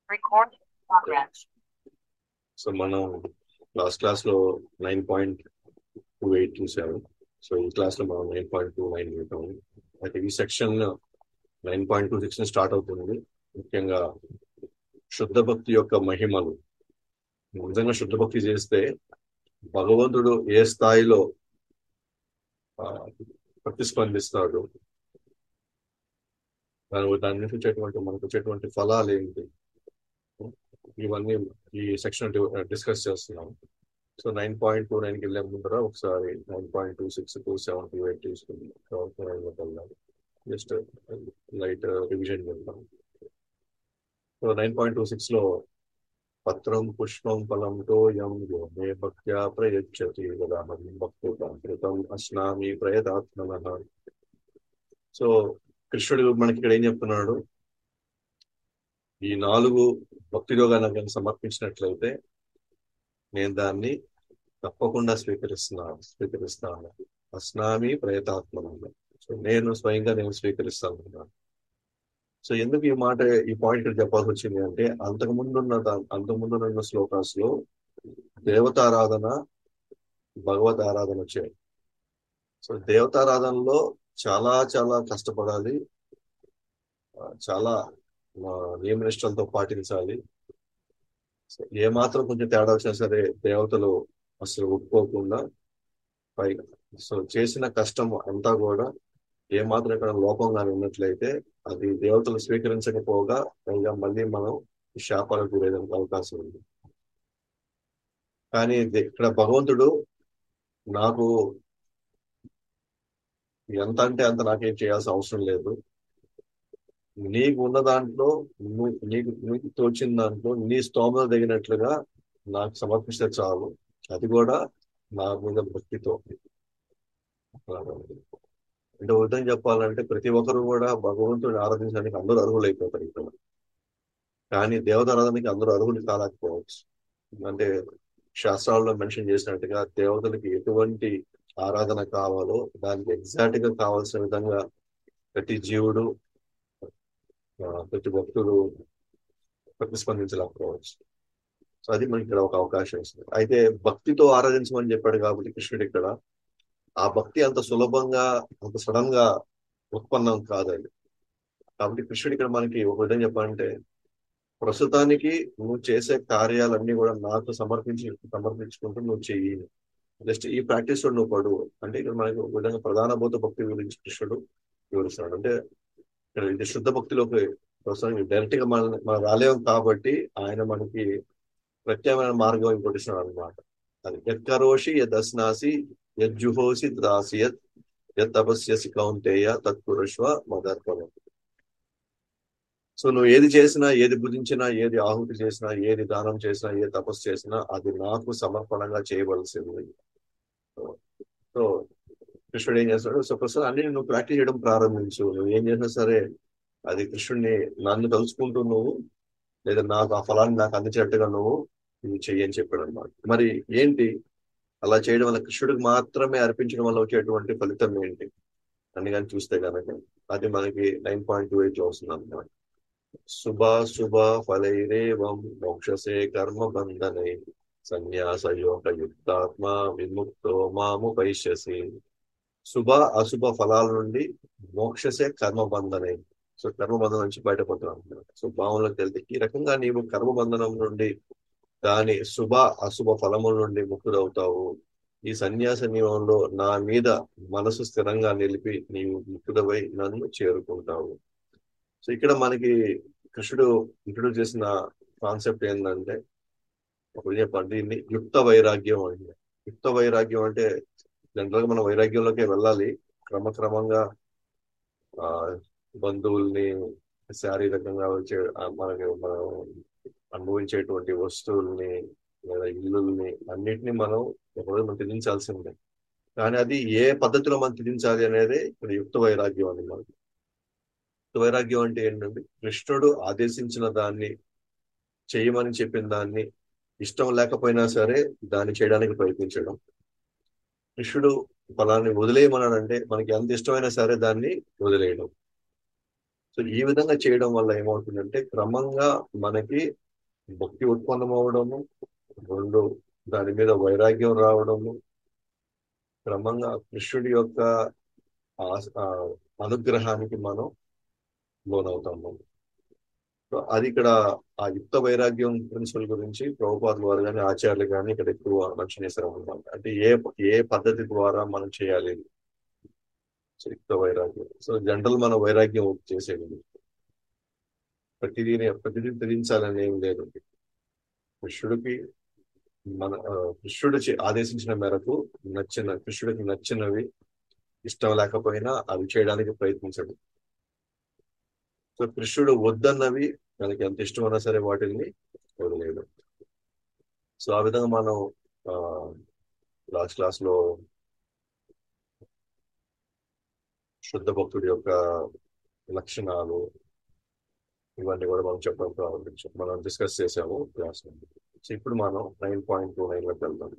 Recording in progress. So మనం last class లో nine point two eight two seven so ఈ class లో మనం నైన్ పాయింట్ టూ నైన్ పెట్టాము అయితే ఈ section nine point two six start అవుతుంది ముఖ్యంగా శుద్ధ భక్తి యొక్క మహిమలు నిజంగా శుద్ధ భక్తి చేస్తే భగవంతుడు ఏ స్థాయిలో ఆ, ప్రతిస్పందిస్తాడు దాని దాని నుంచి వచ్చేటువంటి మనకు వచ్చేటువంటి ఫలాలు ఏంటి ఇవన్నీ ఈ సెక్షన్ డిస్కస్ చేస్తున్నాం సో నైన్ పాయింట్ టూ నైన్కి వెళ్ళే ముందర ఒకసారి nine point two six two seven two eight తీసుకుందాం జస్ట్ లైట్ రివిజన్ చేద్దాం so nine point two six లో పత్రం పుష్పం ఫలంతో యం యో మే భక్త్యా ప్రయచ్చతి వదాహం భక్తుతాం కృతం అస్నామి ప్రయతాత్మన సో కృష్ణుడు మనకి ఇక్కడ ఏం చెప్తున్నాడు ఈ నాలుగు భక్తిలో కనుక సమర్పించినట్లయితే నేను దాన్ని తప్పకుండా స్వీకరిస్తున్నాను స్వీకరిస్తాను అస్నామి ప్రయతాత్మను సో నేను స్వయంగా నేను స్వీకరిస్తాను అన్నాడు. సో ఎందుకు ఈ మాట ఈ పాయింట్ ఇక్కడ చెప్పాల్సి వచ్చింది అంటే అంతకుముందు ఉన్న దా- అంతకుముందు ఉన్న శ్లోకాస్ లో దేవతారాధన భగవత్ ఆరాధన వచ్చాయి సో దేవతారాధనలో చాలా చాలా కష్టపడాలి ఆ, చాలా ఆ, నియమనిష్టలతో పాటించాలి సో ఏ మాత్రం కొంచెం తేడా వచ్చినా సరే దేవతలు అసలు ఒప్పుకోకుండా పైగా సో చేసిన కష్టం అంతా కూడా ఏ మాత్రం ఇక్కడ లోపంగానే ఉన్నట్లయితే అది దేవతలు స్వీకరించకపోగా పైగా మళ్ళీ మనం శాపాలకు గురేదానికి అవకాశం ఉంది కానీ ఇది- ఇక్కడ భగవంతుడు నాకు ఎంత అంటే అంత నాకేం చేయాల్సిన అవసరం లేదు నీకు ఉన్న దాంట్లో నువ్వు నీకు నీకు తోచిన దాంట్లో నీ స్తోమత తగినట్లుగా నాకు సమర్పిస్తే చాలు అది కూడా నా మీద భక్తితో అంటే ఉదయం చెప్పాలంటే ప్రతి ఒక్కరు కూడా భగవంతుడిని ఆరాధించడానికి అందరూ అర్హులు అయిపోతారు ఇక్కడ కానీ దేవతారాధనకి అందరూ అర్హులు కాలేకపోవచ్చు అంటే శాస్త్రాల్లో మెన్షన్ చేసినట్టుగా దేవతలకి ఎటువంటి ఆరాధన కావాలో దానికి ఎగ్జాక్ట్ గా కావాల్సిన విధంగా ప్రతి జీవుడు ఆ, ప్రతి భక్తుడు ప్రతిస్పందించలేకపోవచ్చు సో అది మనకి ఇక్కడ ఒక అవకాశం ఇస్తుంది అయితే భక్తితో ఆరాధించమని చెప్పాడు కాబట్టి కృష్ణుడు ఇక్కడ ఆ భక్తి అంత సులభంగా అంత సడన్ గా ఉత్పన్నం కాదు అది కాబట్టి కృష్ణుడు ఇక్కడ మనకి ఒక విధంగా చెప్పాలంటే ప్రస్తుతానికి నువ్వు చేసే కార్యాలన్నీ కూడా నాకు సమర్పించి సమర్పించుకుంటూ నువ్వు చెయ్యి జస్ట్ ఈ ప్రాక్టీస్ లో నువ్వు పడు అంటే ఇక్కడ మనకి ఒక విధంగా ప్రధానభూత భక్తి గురించి కృష్ణుడు వివరిస్తున్నాడు అంటే ఇక్కడ ఇది శుద్ధ భక్తిలోకి ప్రస్తుతానికి డైరెక్ట్ గా మన మనం రాలేము కాబట్టి ఆయన మనకి ప్రత్యామ్నాయ మార్గం ఇంకోటి ఇస్తున్నాడు అనమాట అది యత్కరోషి యదస్నాసి యజ్జుహోసి దాసి యత్ యత్ తపస్యసి కౌంతేయ తత్పురుష్వ మదర్పవం సో నువ్వు ఏది చేసినా ఏది భుజించినా ఏది ఆహుతి చేసినా ఏది దానం చేసినా ఏ తపస్సు చేసినా అది నాకు సమర్పణంగా చేయవలసింది సో కృష్ణుడు ఏం చేస్తాడు సో ప్రస్తుతం అన్ని నువ్వు ప్రాక్టీస్ చేయడం ప్రారంభించు నువ్వు ఏం చేసినా సరే అది కృష్ణుడిని నన్ను తలుచుకుంటూ నువ్వు లేదా నాకు ఆ ఫలాన్ని నాకు అందించేట్టుగా నువ్వు ఇది చెయ్యి అని చెప్పాడు అనమాట మరి ఏంటి అలా చేయడం వల్ల కృష్ణుడికి మాత్రమే అర్పించడం వల్ల వచ్చేటువంటి ఫలితం ఏంటి అని కానీ చూస్తే కనుక అది మనకి నైన్ పాయింట్ టూ ఎయిట్ లో వస్తుంది అనమాట శుభ శుభ ఫలైరేవం మోక్షసే కర్మ బంధనై సన్యాస యోగ యుక్తాత్మ విముక్తో మాము పైశ్యసి శుభ అశుభ ఫలాల నుండి మోక్షసే కర్మ బంధనై సో కర్మ బంధనం నుంచి బయటపడుతున్నాం అన్నమాట. సో భావంలోకి వెళ్తే ఈ రకంగా నీవు కర్మ బంధనం నుండి దాని శుభ అశుభ ఫలముల నుండి ముక్తుడవుతావు ఈ సన్యాస నియమంలో నా మీద మనసు స్థిరంగా నిలిపి నీవు ముక్తుడవై నన్ను చేరుకుంటావు సో ఇక్కడ మనకి కృష్ణుడు ఇంట్రొడ్యూస్ చేసిన కాన్సెప్ట్ ఏంటంటే ఒకటి చెప్పండి దీన్ని యుక్త వైరాగ్యం అంటే యుక్త వైరాగ్యం అంటే జనరల్ గా మనం వైరాగ్యంలోకి వెళ్ళాలి క్రమక్రమంగా ఆ బంధువుల్ని శారీరకంగా వచ్చే ఆ, మనకి మనం అనుభవించేటువంటి వస్తువుల్ని లేదా ఇల్లుల్ని అన్నిటిని మనం ఒకరోజు మనం త్యజించాల్సిందే కానీ అది ఏ పద్ధతిలో మనం త్యజించాలి అనేది ఇక్కడ యుక్త వైరాగ్యం అని మనకి యుక్త వైరాగ్యం అంటే ఏంటంటే కృష్ణుడు ఆదేశించిన దాన్ని చేయమని చెప్పిన దాన్ని ఇష్టం లేకపోయినా సరే దాన్ని చేయడానికి ప్రయత్నించడం కృష్ణుడు ఫలాన్ని వదిలేయమన్నాడంటే మనకి ఎంత ఇష్టమైనా సరే దాన్ని వదిలేయడం సో ఈ విధంగా చేయడం వల్ల ఏమవుతుందంటే క్రమంగా మనకి భక్తి ఉత్పన్నం అవడము రెండు దాని మీద వైరాగ్యం రావడము క్రమంగా కృష్ణుడి యొక్క ఆస్- ఆ అనుగ్రహానికి మనం లోనవుతాము సో అది ఇక్కడ ఆ యుక్త వైరాగ్యం ప్రిన్సిపల్ గురించి ప్రభుపాదుల వారు కానీ ఆచార్యులు కానీ ఇక్కడ ఎక్కువ మెన్షన్ చేశారు అన్నమాట అంటే ఏ ఏ పద్ధతి ద్వారా మనం చేయాలి సో యుక్త వైరాగ్యం సో జనరల్ మన వైరాగ్యం చేసేది ప్రతిదీ ప్రతిదీ ధరించాలని ఏం లేదు కృష్ణుడికి మన ఆ, కృష్ణుడు చే- ఆదేశించిన మేరకు నచ్చిన కృష్ణుడికి నచ్చినవి ఇష్టం లేకపోయినా అవి చేయడానికి ప్రయత్నించడు సో కృష్ణుడు వద్దన్నవి మనకి ఎంత ఇష్టమైనా సరే వాటిని వదిలేదు సో ఆ విధంగా మనం లాస్ట్ క్లాస్ లో శుద్ధ భక్తుడి యొక్క లక్షణాలు ఇవన్నీ కూడా మనం చెప్పడం ప్రారంభించాం మనం డిస్కస్ చేసాము క్లాస్ లో సో ఇప్పుడు మనం నైన్ పాయింట్ టూ నైన్ లోకి వెళ్దాం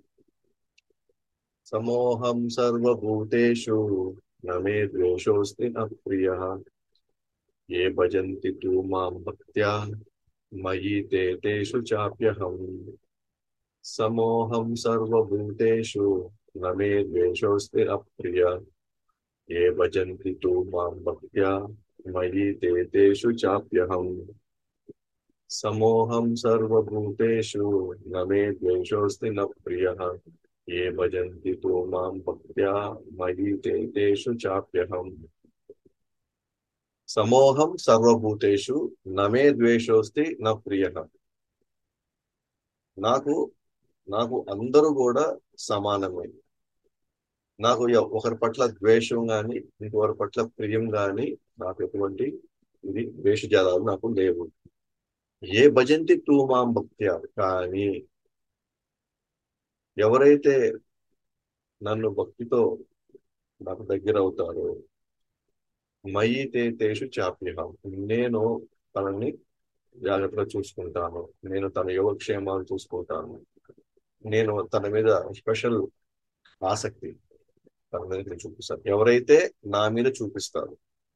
సమోహం సర్వభూతేషు నమే ద్వేషోస్తి న ప్రియ ఏ భజంతి తు మాం భక్త్యా మయి తే తేషు చాప్యహం సమోహం సర్వభూతేషు నమే ద్వేషోస్తి అప్రియ ఏ భజంతి తు మాం భక్త్యా మయి తే తేషు చాప్యహం సమోహం సర్వభూతేషు నమే ద్వేషోస్తి న ప్రియ ఏ భజంతి తు మాం భక్త్యా మయి తే తేషు చాప్యహం సమోహం సర్వభూతేషు నమే ద్వేషోస్తి నా ప్రియ నాకు నాకు అందరూ కూడా సమానమే నాకు ఎవ- ఒకరి పట్ల ద్వేషం గాని ఇంకొకరి పట్ల ప్రియం గాని నాకు ఎటువంటి ఇది ద్వేషజాలాలు నాకు లేవు ఏ భజంతి తూ మాం భక్త్యా కానీ ఎవరైతే నన్ను భక్తితో నాకు దగ్గర అవుతారో మయి తే తేషు చాప్యహం నేను తనని జాగ్రత్తగా చూసుకుంటాను నేను తన యోగక్షేమాలు చూసుకుంటాను నేను తన మీద స్పెషల్ ఆసక్తి తన మీద నేను చూపిస్తాను ఎవరైతే నా మీద చూపిస్తారు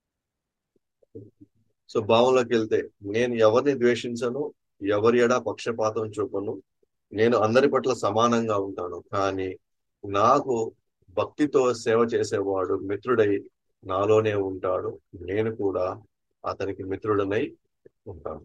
సో భావంలోకి వెళ్తే నేను ఎవరిని ద్వేషించను ఎవరి ఎడా పక్షపాతం చూపను నేను అందరి పట్ల సమానంగా ఉంటాను కానీ నాకు భక్తితో సేవ చేసేవాడు మిత్రుడై నాలోనే ఉంటాడు నేను కూడా అతనికి మిత్రుడనై ఉంటాను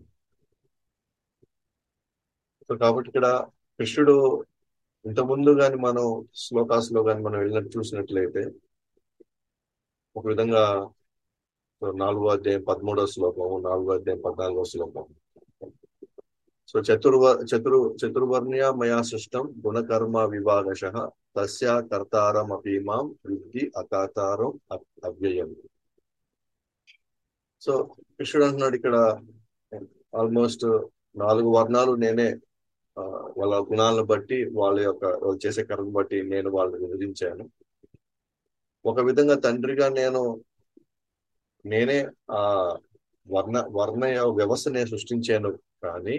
సో కాబట్టి ఇక్కడ కృష్ణుడు ఇంతకుముందు కానీ మనం శ్లోకాస్ లో కానీ మనం వెళ్ళినట్టు చూసినట్లయితే ఒక విధంగా నాలుగో అధ్యాయం పదమూడో శ్లోకం నాలుగో అధ్యాయం పద్నాలుగో శ్లోకం సో చతుర్వ చతురు చతుర్వర్ణ్య మయా సృష్టం గుణకర్మ విభాగశ తస్య కర్తారం అపీమాం విద్ధి అకాతారం అ- అవ్యయం సో కృష్ణుడు అంటున్నాడు ఇక్కడ ఆల్మోస్ట్ నాలుగు వర్ణాలు నేనే ఆ, వాళ్ళ గుణాలను బట్టి వాళ్ళ యొక్క వాళ్ళు చేసే కర్మను బట్టి నేను వాళ్ళని విభజించాను ఒక విధంగా తండ్రిగా నేను నేనే ఆ వర్ణ వర్ణ వ్యవస్థ నేను సృష్టించాను కానీ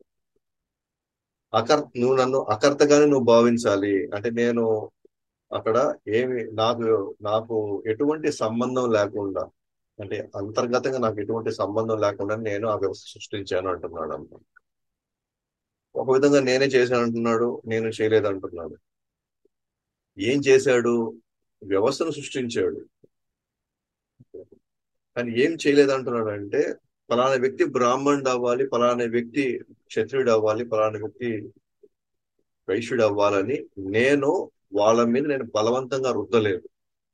అకర్ నువ్వు నన్ను అకర్తగానే నువ్వు భావించాలి అంటే నేను అక్కడ ఏమి నాకు నాకు ఎటువంటి సంబంధం లేకుండా అంటే అంతర్గతంగా నాకు ఎటువంటి సంబంధం లేకుండా నేను ఆ వ్యవస్థ సృష్టించాను అంటున్నాడు అమ్మ ఒక విధంగా నేనే చేశాను అంటున్నాడు నేను చేయలేదు అంటున్నాడు ఏం చేశాడు వ్యవస్థను సృష్టించాడు కానీ ఏం చేయలేదు అంటున్నాడు అంటే ఫలానా వ్యక్తి బ్రాహ్మణుడు అవ్వాలి ఫలానా వ్యక్తి క్షత్రియుడు అవ్వాలి ఫలానా వ్యక్తి వైశ్యుడు అవ్వాలని నేను వాళ్ళ మీద నేను బలవంతంగా రుద్దలేదు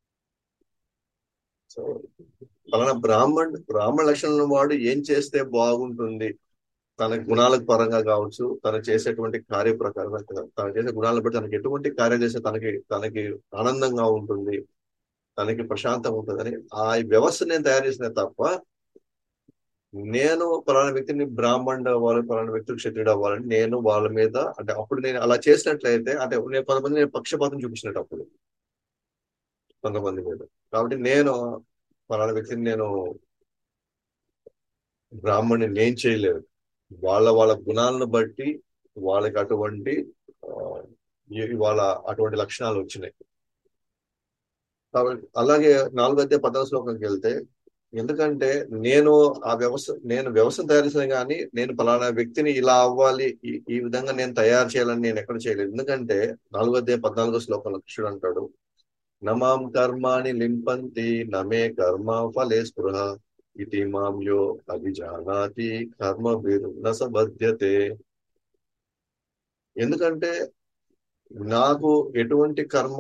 సో ఫలానా బ్రాహ్మణ్ బ్రాహ్మణ లక్షణం వాడు ఏం చేస్తే బాగుంటుంది తన గుణాలకు పరంగా కావచ్చు తను చేసేటువంటి కార్య ప్రకారం తను చేసే గుణాలను బట్టి తనకి ఎటువంటి కార్యం చేస్తే తనకి తనకి ఆనందంగా ఉంటుంది తనకి ప్రశాంతం ఉంటుందని ఆ వ్యవస్థ నేను తయారు చేసిన తప్ప నేను పలానా వ్యక్తిని బ్రాహ్మణుడు అవ్వాలి పలానా వ్యక్తులు క్షత్రుడు అవ్వాలని నేను వాళ్ళ మీద అంటే అప్పుడు నేను అలా చేసినట్లయితే అంటే నేను కొంతమంది నేను పక్షపాతం చూపించినట్టు అప్పుడు కొంతమంది మీద కాబట్టి నేను పలానా వ్యక్తిని నేను బ్రాహ్మణ్ణి నేను చేయలేదు వాళ్ళ వాళ్ళ గుణాలను బట్టి వాళ్ళకి అటువంటి ఆ, ఈ- వాళ్ళ అటువంటి లక్షణాలు వచ్చినాయి కాబట్టి అలాగే నాలుగో అధ్యాయ పదవ శ్లోకంకి వెళ్తే ఎందుకంటే నేను ఆ వ్యవస్థ నేను వ్యవస్థను తయారు చేసిన కానీ నేను పలానా వ్యక్తిని ఇలా అవ్వాలి ఈ ఈ విధంగా నేను తయారు చేయాలని నేను ఎక్కడ చేయలేదు ఎందుకంటే నాలుగో అధ్యాయం పద్నాలుగో శ్లోకంలో కృష్ణుడు అంటాడు నమాం కర్మాణి లింపంతి నమే కర్మ ఫలే స్పృహ ఇది మాం యో అభిజానాతి కర్మ నసబధ్యతే ఎందుకంటే నాకు ఎటువంటి కర్మ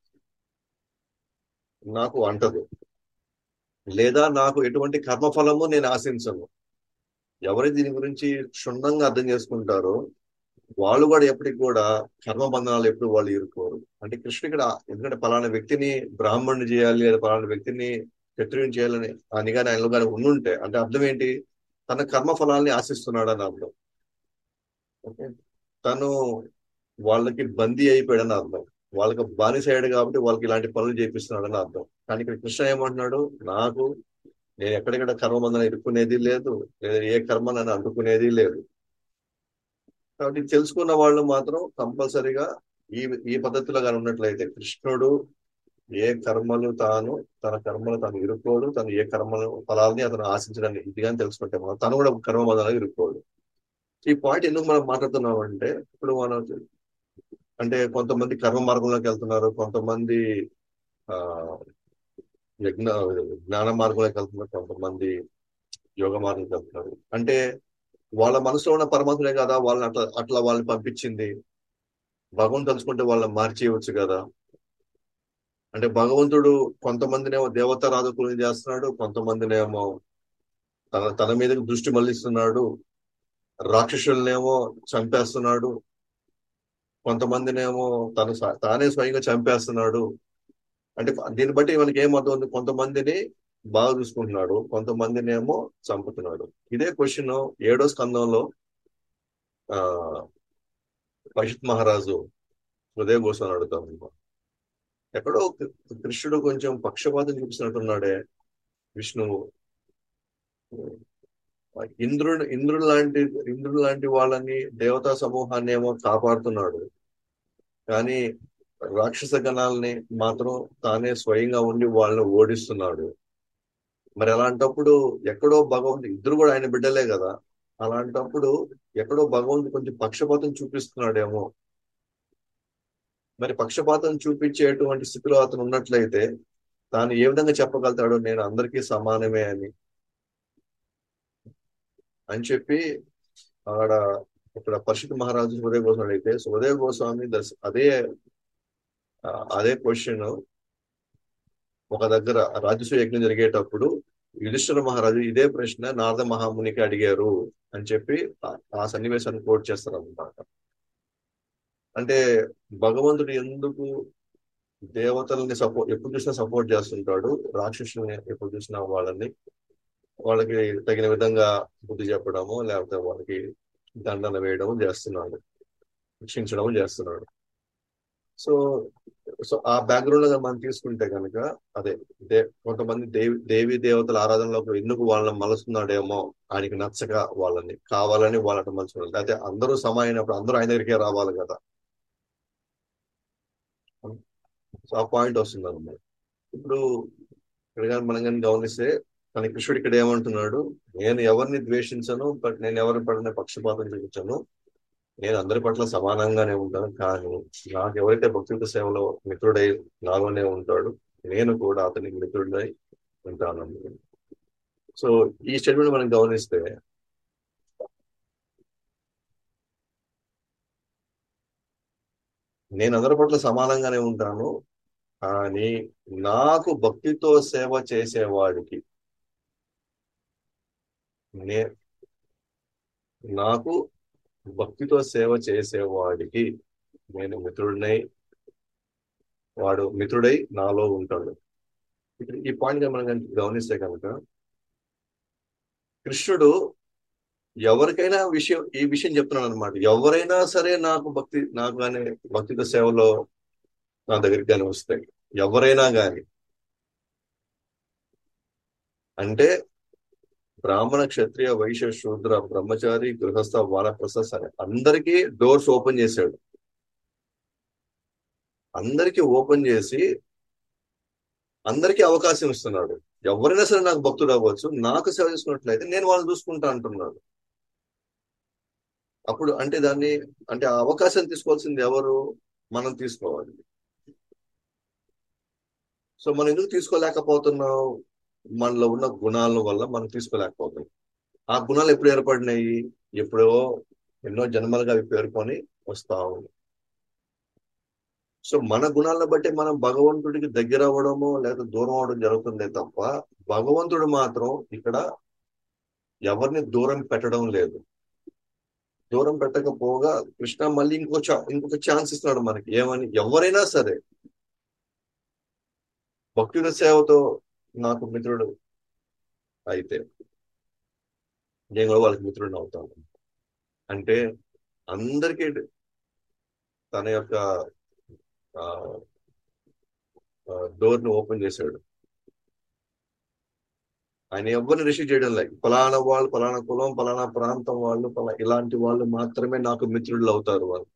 నాకు అంటదు లేదా నాకు ఎటువంటి కర్మఫలము నేను ఆశించను ఎవరి దీని గురించి క్షుణ్ణంగా అర్థం చేసుకుంటారో వాళ్ళు కూడా ఎప్పటికి కూడా కర్మ బంధనాలు ఎప్పుడు వాళ్ళు ఇరుకోరు అంటే కృష్ణుడు ఇక్కడ ఎందుకంటే పలానా వ్యక్తిని బ్రాహ్మణుని చేయాలి లేదా పలానా వ్యక్తిని క్షత్రియుని చేయాలని అని కానీ ఆయనలో కానీ ఉండుంటే అంటే అర్థం ఏంటి తన కర్మ ఫలాల్ని ఆశిస్తున్నాడు అని అర్థం ఓకే తను వాళ్ళకి బందీ అయిపోయాడని అర్థం వాళ్ళకి బానిస అయ్యాడు కాబట్టి వాళ్ళకి ఇలాంటి పనులు చేపిస్తున్నాడని అర్థం కానీ ఇక్కడ కృష్ణ ఏమంటున్నాడు నాకు నేను ఎక్కడెక్కడ కర్మబంధన ఇరుక్కునేది లేదు లేదా ఏ కర్మ నన్ను అడ్డుకునేది లేదు కాబట్టి తెలుసుకున్న వాళ్ళు మాత్రం కంపల్సరీగా ఈ ఈ పద్ధతిలో కానీ ఉన్నట్లయితే కృష్ణుడు ఏ కర్మలు తాను తన కర్మలు తాను ఇరుక్కోడు తను ఏ కర్మలు ఫలాల్ని అతను ఆశించడానికి ఇదిగాని తెలుసుకుంటే మనం తను కూడా కర్మ బంధాలు ఇరుక్కోడు ఈ పాయింట్ ఎందుకు మనం మాట్లాడుతున్నాం అంటే ఇప్పుడు మనం అంటే కొంతమంది కర్మ మార్గంలోకి వెళ్తున్నారు కొంతమంది ఆ యజ్ఞ జ్ఞాన మార్గంలోకి వెళ్తున్నారు కొంతమంది యోగ మార్గంలోకి వెళ్తున్నారు అంటే వాళ్ళ మనసులో ఉన్న పరమాత్మనే కదా వాళ్ళని అట్లా అట్లా వాళ్ళని పంపించింది భగవంతు తలుచుకుంటే వాళ్ళని మార్చేయవచ్చు కదా అంటే భగవంతుడు కొంతమందినేమో దేవతారాధకులను చేస్తున్నాడు కొంతమందినేమో తన తన మీద దృష్టి మళ్లిస్తున్నాడు రాక్షసులనేమో చంపేస్తున్నాడు కొంతమందినేమో తను తానే స్వయంగా చంపేస్తున్నాడు అంటే దీన్ని బట్టి మనకి ఏమర్థం ఉంది కొంతమందిని బాగా చూసుకుంటున్నాడు కొంతమందిని ఏమో చంపుతున్నాడు ఇదే క్వశ్చన్ ఏడో స్కందంలో ఆ పషిత్ మహారాజు హృదయ గోస్వామి అడుగుతాం ఎక్కడో కృష్ణుడు కొంచెం పక్షపాతం చూపిస్తున్నట్టున్నాడే విష్ణువు ఇంద్రుడు ఇంద్రుడు లాంటి ఇంద్రుడు లాంటి వాళ్ళని దేవతా సమూహాన్ని ఏమో కాపాడుతున్నాడు కానీ రాక్షస గణాలని మాత్రం తానే స్వయంగా ఉండి వాళ్ళని ఓడిస్తున్నాడు మరి అలాంటప్పుడు ఎక్కడో భగవంతుడు ఇద్దరు కూడా ఆయన బిడ్డలే కదా అలాంటప్పుడు ఎక్కడో భగవంతుడు కొంచెం పక్షపాతం చూపిస్తున్నాడేమో మరి పక్షపాతం చూపించేటువంటి స్థితిలో అతను ఉన్నట్లయితే తాను ఏ విధంగా చెప్పగలుగుతాడు నేను అందరికీ సమానమే అని అని చెప్పి ఆడ ఇక్కడ పరిషత్ మహారాజు సుదేవ్ గోస్వామి అయితే సుదేవ్ గోస్వామి దర్శ అదే అదే క్వశ్చన్ ఒక దగ్గర రాజస్వ యజ్ఞం జరిగేటప్పుడు యుధిష్ఠిర మహారాజు ఇదే ప్రశ్న నారద మహామునికి అడిగారు అని చెప్పి ఆ సన్నివేశాన్ని కోట్ చేస్తారు అనమాట అంటే భగవంతుడు ఎందుకు దేవతల్ని సపోర్ట్ ఎప్పుడు చూసినా సపోర్ట్ చేస్తుంటాడు రాక్షసుల్ని ఎప్పుడు చూసినా వాళ్ళని వాళ్ళకి తగిన విధంగా బుద్ధి చెప్పడము లేకపోతే వాళ్ళకి దండన వేయడము చేస్తున్నాడు శిక్షించడము చేస్తున్నాడు సో సో ఆ బ్యాక్గ్రౌండ్ లో మనం తీసుకుంటే కనుక అదే దే కొంతమంది దేవి దేవి దేవతల ఆరాధనలోకి ఎందుకు వాళ్ళని మలుస్తున్నాడేమో ఆయనకి నచ్చక వాళ్ళని కావాలని వాళ్ళని మలుచుకున్నారు లేకపోతే అందరూ సమానమైనప్పుడు అందరూ ఆయన దగ్గరికే రావాలి కదా సో ఆ పాయింట్ వస్తుంది అనమాట ఇప్పుడు ఇక్కడ కానీ మనం కానీ గమనిస్తే కానీ కృష్ణుడు ఇక్కడ ఏమంటున్నాడు నేను ఎవరిని ద్వేషించను బట్ నేను ఎవరి పడిన పక్షపాతం చూపించను నేను అందరి పట్ల సమానంగానే ఉంటాను కానీ నాకు ఎవరైతే భక్తుల సేవలో మిత్రుడై నాలోనే ఉంటాడు నేను కూడా అతనికి మిత్రుడై ఉంటాను సో ఈ స్టేట్మెంట్ మనం గమనిస్తే నేను అందరి పట్ల సమానంగానే ఉంటాను కానీ నాకు భక్తితో సేవ చేసేవాడికి నే నాకు భక్తితో సేవ చేసేవాడికి నేను మిత్రుడినై వాడు మిత్రుడై నాలో ఉంటాడు ఇప్పుడు ఈ పాయింట్ మనం గమనిస్తే కనుక కృష్ణుడు ఎవరికైనా విషయం ఈ విషయం చెప్తున్నాడు అనమాట ఎవరైనా సరే నాకు భక్తి నాకు కానీ భక్తితో సేవలో నా దగ్గరికి కానీ వస్తాయి ఎవరైనా కానీ అంటే బ్రాహ్మణ క్షత్రియ వైశ్య శూద్ర బ్రహ్మచారి గృహస్థ వానప్రస్థ సరే అందరికీ డోర్స్ ఓపెన్ చేశాడు అందరికీ ఓపెన్ చేసి అందరికీ అవకాశం ఇస్తున్నాడు ఎవరైనా సరే నాకు భక్తుడు అవ్వచ్చు నాకు సేవ చేసుకున్నట్లయితే నేను వాళ్ళని చూసుకుంటా అంటున్నాడు అప్పుడు అంటే దాన్ని అంటే ఆ అవకాశం తీసుకోవాల్సింది ఎవరు మనం తీసుకోవాలి సో మనం ఎందుకు తీసుకోలేకపోతున్నాం మనలో ఉన్న గుణాల వల్ల మనం తీసుకోలేకపోతున్నాం ఆ గుణాలు ఎప్పుడు ఏర్పడినాయి ఎప్పుడో ఎన్నో జన్మలుగా అవి పేర్కొని వస్తా ఉన్నాయి సో మన గుణాలను బట్టి మనం భగవంతుడికి దగ్గర అవ్వడము లేదా దూరం అవడం జరుగుతుందే తప్ప భగవంతుడు మాత్రం ఇక్కడ ఎవరిని దూరం పెట్టడం లేదు దూరం పెట్టకపోగా కృష్ణ మళ్ళీ ఇంకో చా- ఇంకొక ఛాన్స్ ఇస్తున్నాడు మనకి ఏమని ఎవరైనా సరే భక్తుల సేవతో నాకు మిత్రుడు అయితే నేను కూడా వాళ్ళకి మిత్రుడిని అవుతాను అంటే అందరికీ తన యొక్క డోర్ ని ఓపెన్ చేశాడు ఆయన ఎవరిని రిసీవ్ చేయడం లేదు ఫలానా వాళ్ళు ఫలానా కులం ఫలానా ప్రాంతం వాళ్ళు ఫలా ఇలాంటి వాళ్ళు మాత్రమే నాకు మిత్రులు అవుతారు వాళ్ళు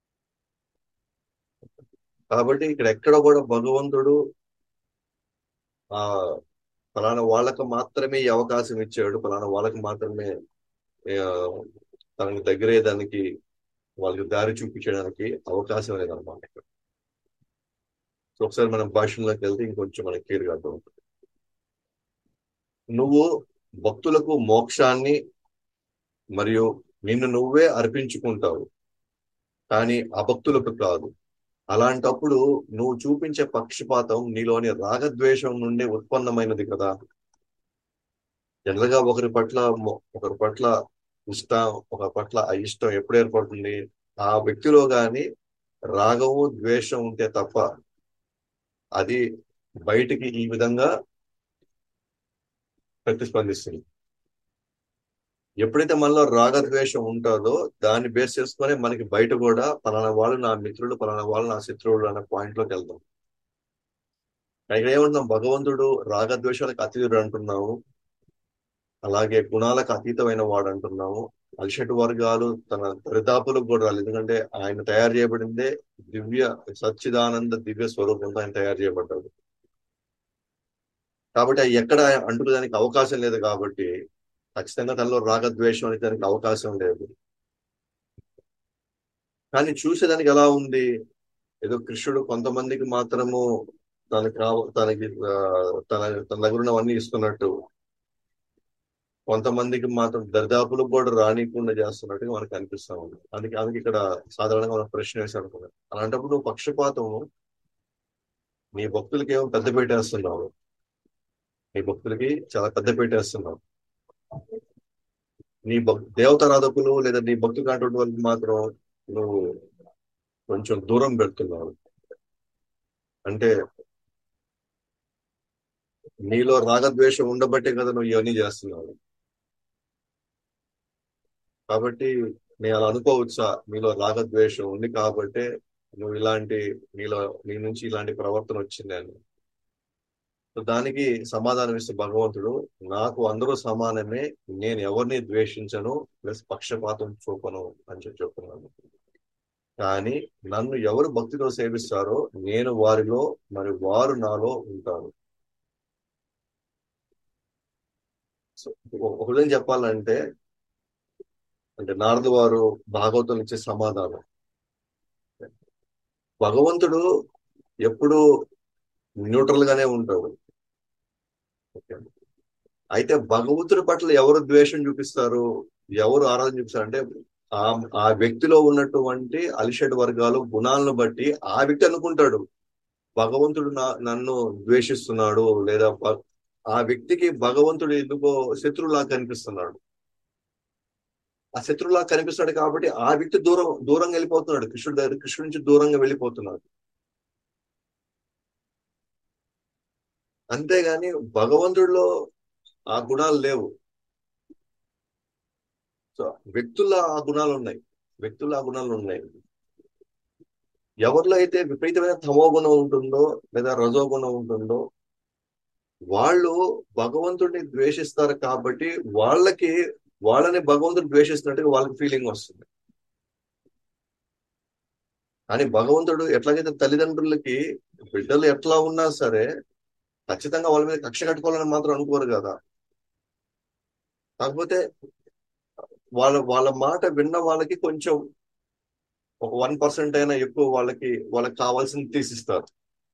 కాబట్టి ఇక్కడ ఎక్కడ కూడా భగవంతుడు ఆ ఫలానా వాళ్ళకు మాత్రమే ఈ అవకాశం ఇచ్చాడు ఫలానా వాళ్ళకి మాత్రమే ఆ, తనకు దగ్గరే దానికి వాళ్ళకి దారి చూపించడానికి అవకాశం లేదన్నమాట ఇక్కడ సో ఒకసారి మనం భాషల్లోకి వెళ్తే ఇంకొంచెం మనకి క్లియర్గా అర్థం అవుతుంది నువ్వు భక్తులకు మోక్షాన్ని మరియు నిన్ను నువ్వే అర్పించుకుంటావు కానీ అభక్తులకు కాదు అలాంటప్పుడు నువ్వు చూపించే పక్షపాతం నీలోని రాగద్వేషం నుండి ఉత్పన్నమైనది కదా జనరల్ గా ఒకరి పట్ల మొ- ఒకరి పట్ల ఇష్టం ఒక పట్ల అయిష్టం ఎప్పుడు ఏర్పడుతుంది ఆ వ్యక్తిలో గాని రాగము ద్వేషం ఉంటే తప్ప అది బయటికి ఈ విధంగా ప్రతిస్పందిస్తుంది ఎప్పుడైతే మనలో రాగద్వేషం ఉంటుందో దాన్ని బేస్ చేసుకొని మనకి బయట కూడా పలానా వాళ్ళు నా మిత్రులు పలానా వాళ్ళు నా శత్రువులు అనే పాయింట్ లోకి వెళ్తాం ఇక్కడ ఏమంటున్నాం భగవంతుడు రాగద్వేషాలకు అతీతుడు అంటున్నాము అలాగే గుణాలకు అతీతమైన వాడు అంటున్నాము అలిషటి వర్గాలు తన దరిదాపులకు కూడా రాలేదు ఎందుకంటే ఆయన తయారు చేయబడిందే దివ్య సచ్చిదానంద దివ్య స్వరూపంతో ఆయన తయారు చేయబడ్డాడు కాబట్టి అది ఎక్కడ అంటుకోదానికి అవకాశం లేదు కాబట్టి ఖచ్చితంగా తనలో రాగద్వేషం అనే దానికి అవకాశం లేదు కానీ చూసేదానికి ఎలా ఉంది ఏదో కృష్ణుడు కొంతమందికి మాత్రము తనకి కావ తనకి ఆ, తన తన దగ్గర ఉన్నవన్నీ ఇస్తున్నట్టు కొంతమందికి మాత్రం దరిదాపులకు కూడా రానికుండా చేస్తున్నట్టుగా మనకు అనిపిస్తా ఉంది అందుకే అందుకే ఇక్కడ సాధారణంగా మనం ప్రశ్న వేసి అనుకున్నాం అలాంటప్పుడు నువ్వు పక్షపాతము నీ భక్తులకి ఏమో పెద్ద పెట్టేస్తున్నావు నీ భక్తులకి చాలా పెద్ద పెట్టేస్తున్నావు నీ భక్ దేవతారాధకులు లేదా నీ భక్తులు కాటువంటి వాళ్ళకి మాత్రం నువ్వు కొంచెం దూరం పెడుతున్నావు అంటే నీలో రాగద్వేషం ఉండబట్టే కదా నువ్వు ఇవన్నీ చేస్తున్నావు కాబట్టి నేను అలా అనుకోవచ్చా నీలో రాగద్వేషం ఉంది కాబట్టే నువ్వు ఇలాంటి నీలో నీ నుంచి ఇలాంటి ప్రవర్తన వచ్చింది అని సో దానికి సమాధానం ఇస్తే భగవంతుడు నాకు అందరూ సమానమే నేను ఎవరిని ద్వేషించను ప్లస్ పక్షపాతం చూపను అని చెప్పి చెప్తున్నాను కానీ నన్ను ఎవరు భక్తితో సేవిస్తారో నేను వారిలో మరి వారు నాలో ఉంటారు సో ఒక విధంగా చెప్పాలంటే అంటే నారదు వారు భాగవతం ఇచ్చే సమాధానం భగవంతుడు ఎప్పుడు న్యూట్రల్ గానే ఉంటాడు ఓకే. అయితే భగవంతుడి పట్ల ఎవరు ద్వేషం చూపిస్తారు ఎవరు ఆరాధన చూపిస్తారు అంటే ఆ ఆ వ్యక్తిలో ఉన్నటువంటి అలిషడ్ వర్గాలు గుణాలను బట్టి ఆ వ్యక్తి అనుకుంటాడు భగవంతుడు నా నన్ను ద్వేషిస్తున్నాడు లేదా భ- ఆ వ్యక్తికి భగవంతుడు ఎందుకో శత్రువులా కనిపిస్తున్నాడు ఆ శత్రువులా కనిపిస్తున్నాడు కాబట్టి ఆ వ్యక్తి దూరం దూరంగా వెళ్ళిపోతున్నాడు కృష్ణుడి దగ్గర కృష్ణుడి నుంచి దూరంగా వెళ్ళిపోతున్నాడు అంతేగాని భగవంతుడిలో ఆ గుణాలు లేవు సో వ్యక్తుల్లో ఆ గుణాలు ఉన్నాయి వ్యక్తుల్లో ఆ గుణాలు ఉన్నాయి ఎవరిలో అయితే విపరీతమైన తమో గుణం ఉంటుందో లేదా రజో గుణం ఉంటుందో వాళ్ళు భగవంతుడిని ద్వేషిస్తారు కాబట్టి వాళ్ళకి వాళ్ళని భగవంతుడు ద్వేషిస్తున్నట్టుగా వాళ్ళకి ఫీలింగ్ వస్తుంది కానీ భగవంతుడు ఎట్లాగైతే తల్లిదండ్రులకి బిడ్డలు ఎట్లా ఉన్నా సరే ఖచ్చితంగా వాళ్ళ మీద కక్ష కట్టుకోవాలని మాత్రం అనుకోరు కదా కాకపోతే వాళ్ళ వాళ్ళ మాట విన్న వాళ్ళకి కొంచెం ఒక వన్ పర్సెంట్ అయినా ఎక్కువ వాళ్ళకి వాళ్ళకి కావాల్సింది తీసిస్తారు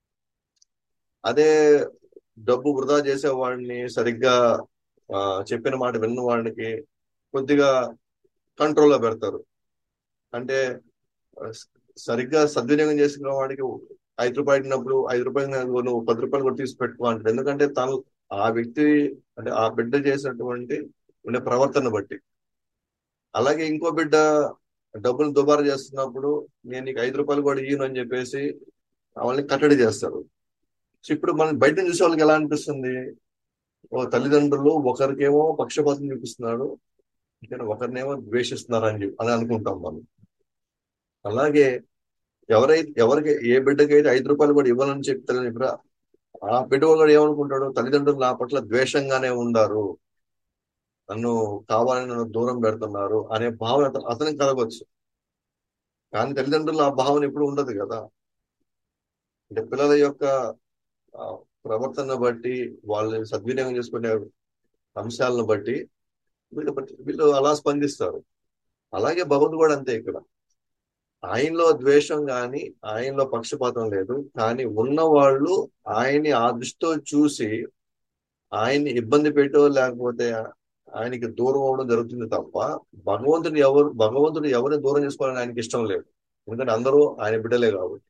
అదే డబ్బు వృధా చేసే వాడిని సరిగ్గా ఆ, చెప్పిన మాట విన్న వాడికి కొద్దిగా కంట్రోల్లో పెడతారు అంటే ఆ, సరిగ్గా సద్వినియోగం చేసుకున్న వాడికి ఐదు రూపాయలు ఇచ్చినప్పుడు ఐదు రూపాయలు కాదు, నువ్వు పది రూపాయలు కూడా తీసి పెట్టుకో అంటాడు ఎందుకంటే తను ఆ వ్యక్తి అంటే ఆ బిడ్డ చేసినటువంటి ఉండే ప్రవర్తన బట్టి అలాగే ఇంకో బిడ్డ డబ్బులు దుబారా చేస్తున్నప్పుడు నేను నీకు ఐదు రూపాయలు కూడా ఇయ్యను అని చెప్పేసి వాళ్ళని కట్టడి చేస్తారు సో ఇప్పుడు మనం బయట చూసే వాళ్ళకి ఎలా అనిపిస్తుంది ఓ తల్లిదండ్రులు ఒకరికేమో పక్షపాతం చూపిస్తున్నాడు ఇంకా ఒకరినేమో ద్వేషిస్తున్నారు అని చెప్పి అని అనుకుంటాం మనం అలాగే ఎవరైతే ఎవరికి ఏ బిడ్డకైతే ఐదు రూపాయలు కూడా ఇవ్వాలని చెప్పి తల్లి- ఆ బిడ్డ కూడా ఏమనుకుంటాడు తల్లిదండ్రులు నా పట్ల ద్వేషంగానే ఉండారు నన్ను కావాలని నన్ను దూరం పెడుతున్నారు అనే భావన అత- అతనికి కలగవచ్చు కానీ తల్లిదండ్రులు ఆ భావన ఎప్పుడు ఉండదు కదా అంటే పిల్లల యొక్క ఆ, ప్రవర్తన బట్టి వాళ్ళు సద్వినియోగం చేసుకునే అంశాలను బట్టి వీళ్ళు వీళ్ళు అలా స్పందిస్తారు అలాగే భగవంతుడు కూడా అంతే ఇక్కడ ఆయనలో ద్వేషం కానీ ఆయనలో పక్షపాతం లేదు కానీ ఉన్న వాళ్ళు ఆయన్ని ఆ దృష్టితో చూసి ఆయన్ని ఇబ్బంది పెట్టో లేకపోతే ఆయనకి దూరం అవడం జరుగుతుంది తప్ప భగవంతుని ఎవరు భగవంతుడు ఎవరిని దూరం చేసుకోవాలని ఆయనకి ఇష్టం లేదు ఎందుకంటే అందరూ ఆయన బిడ్డలే కాబట్టి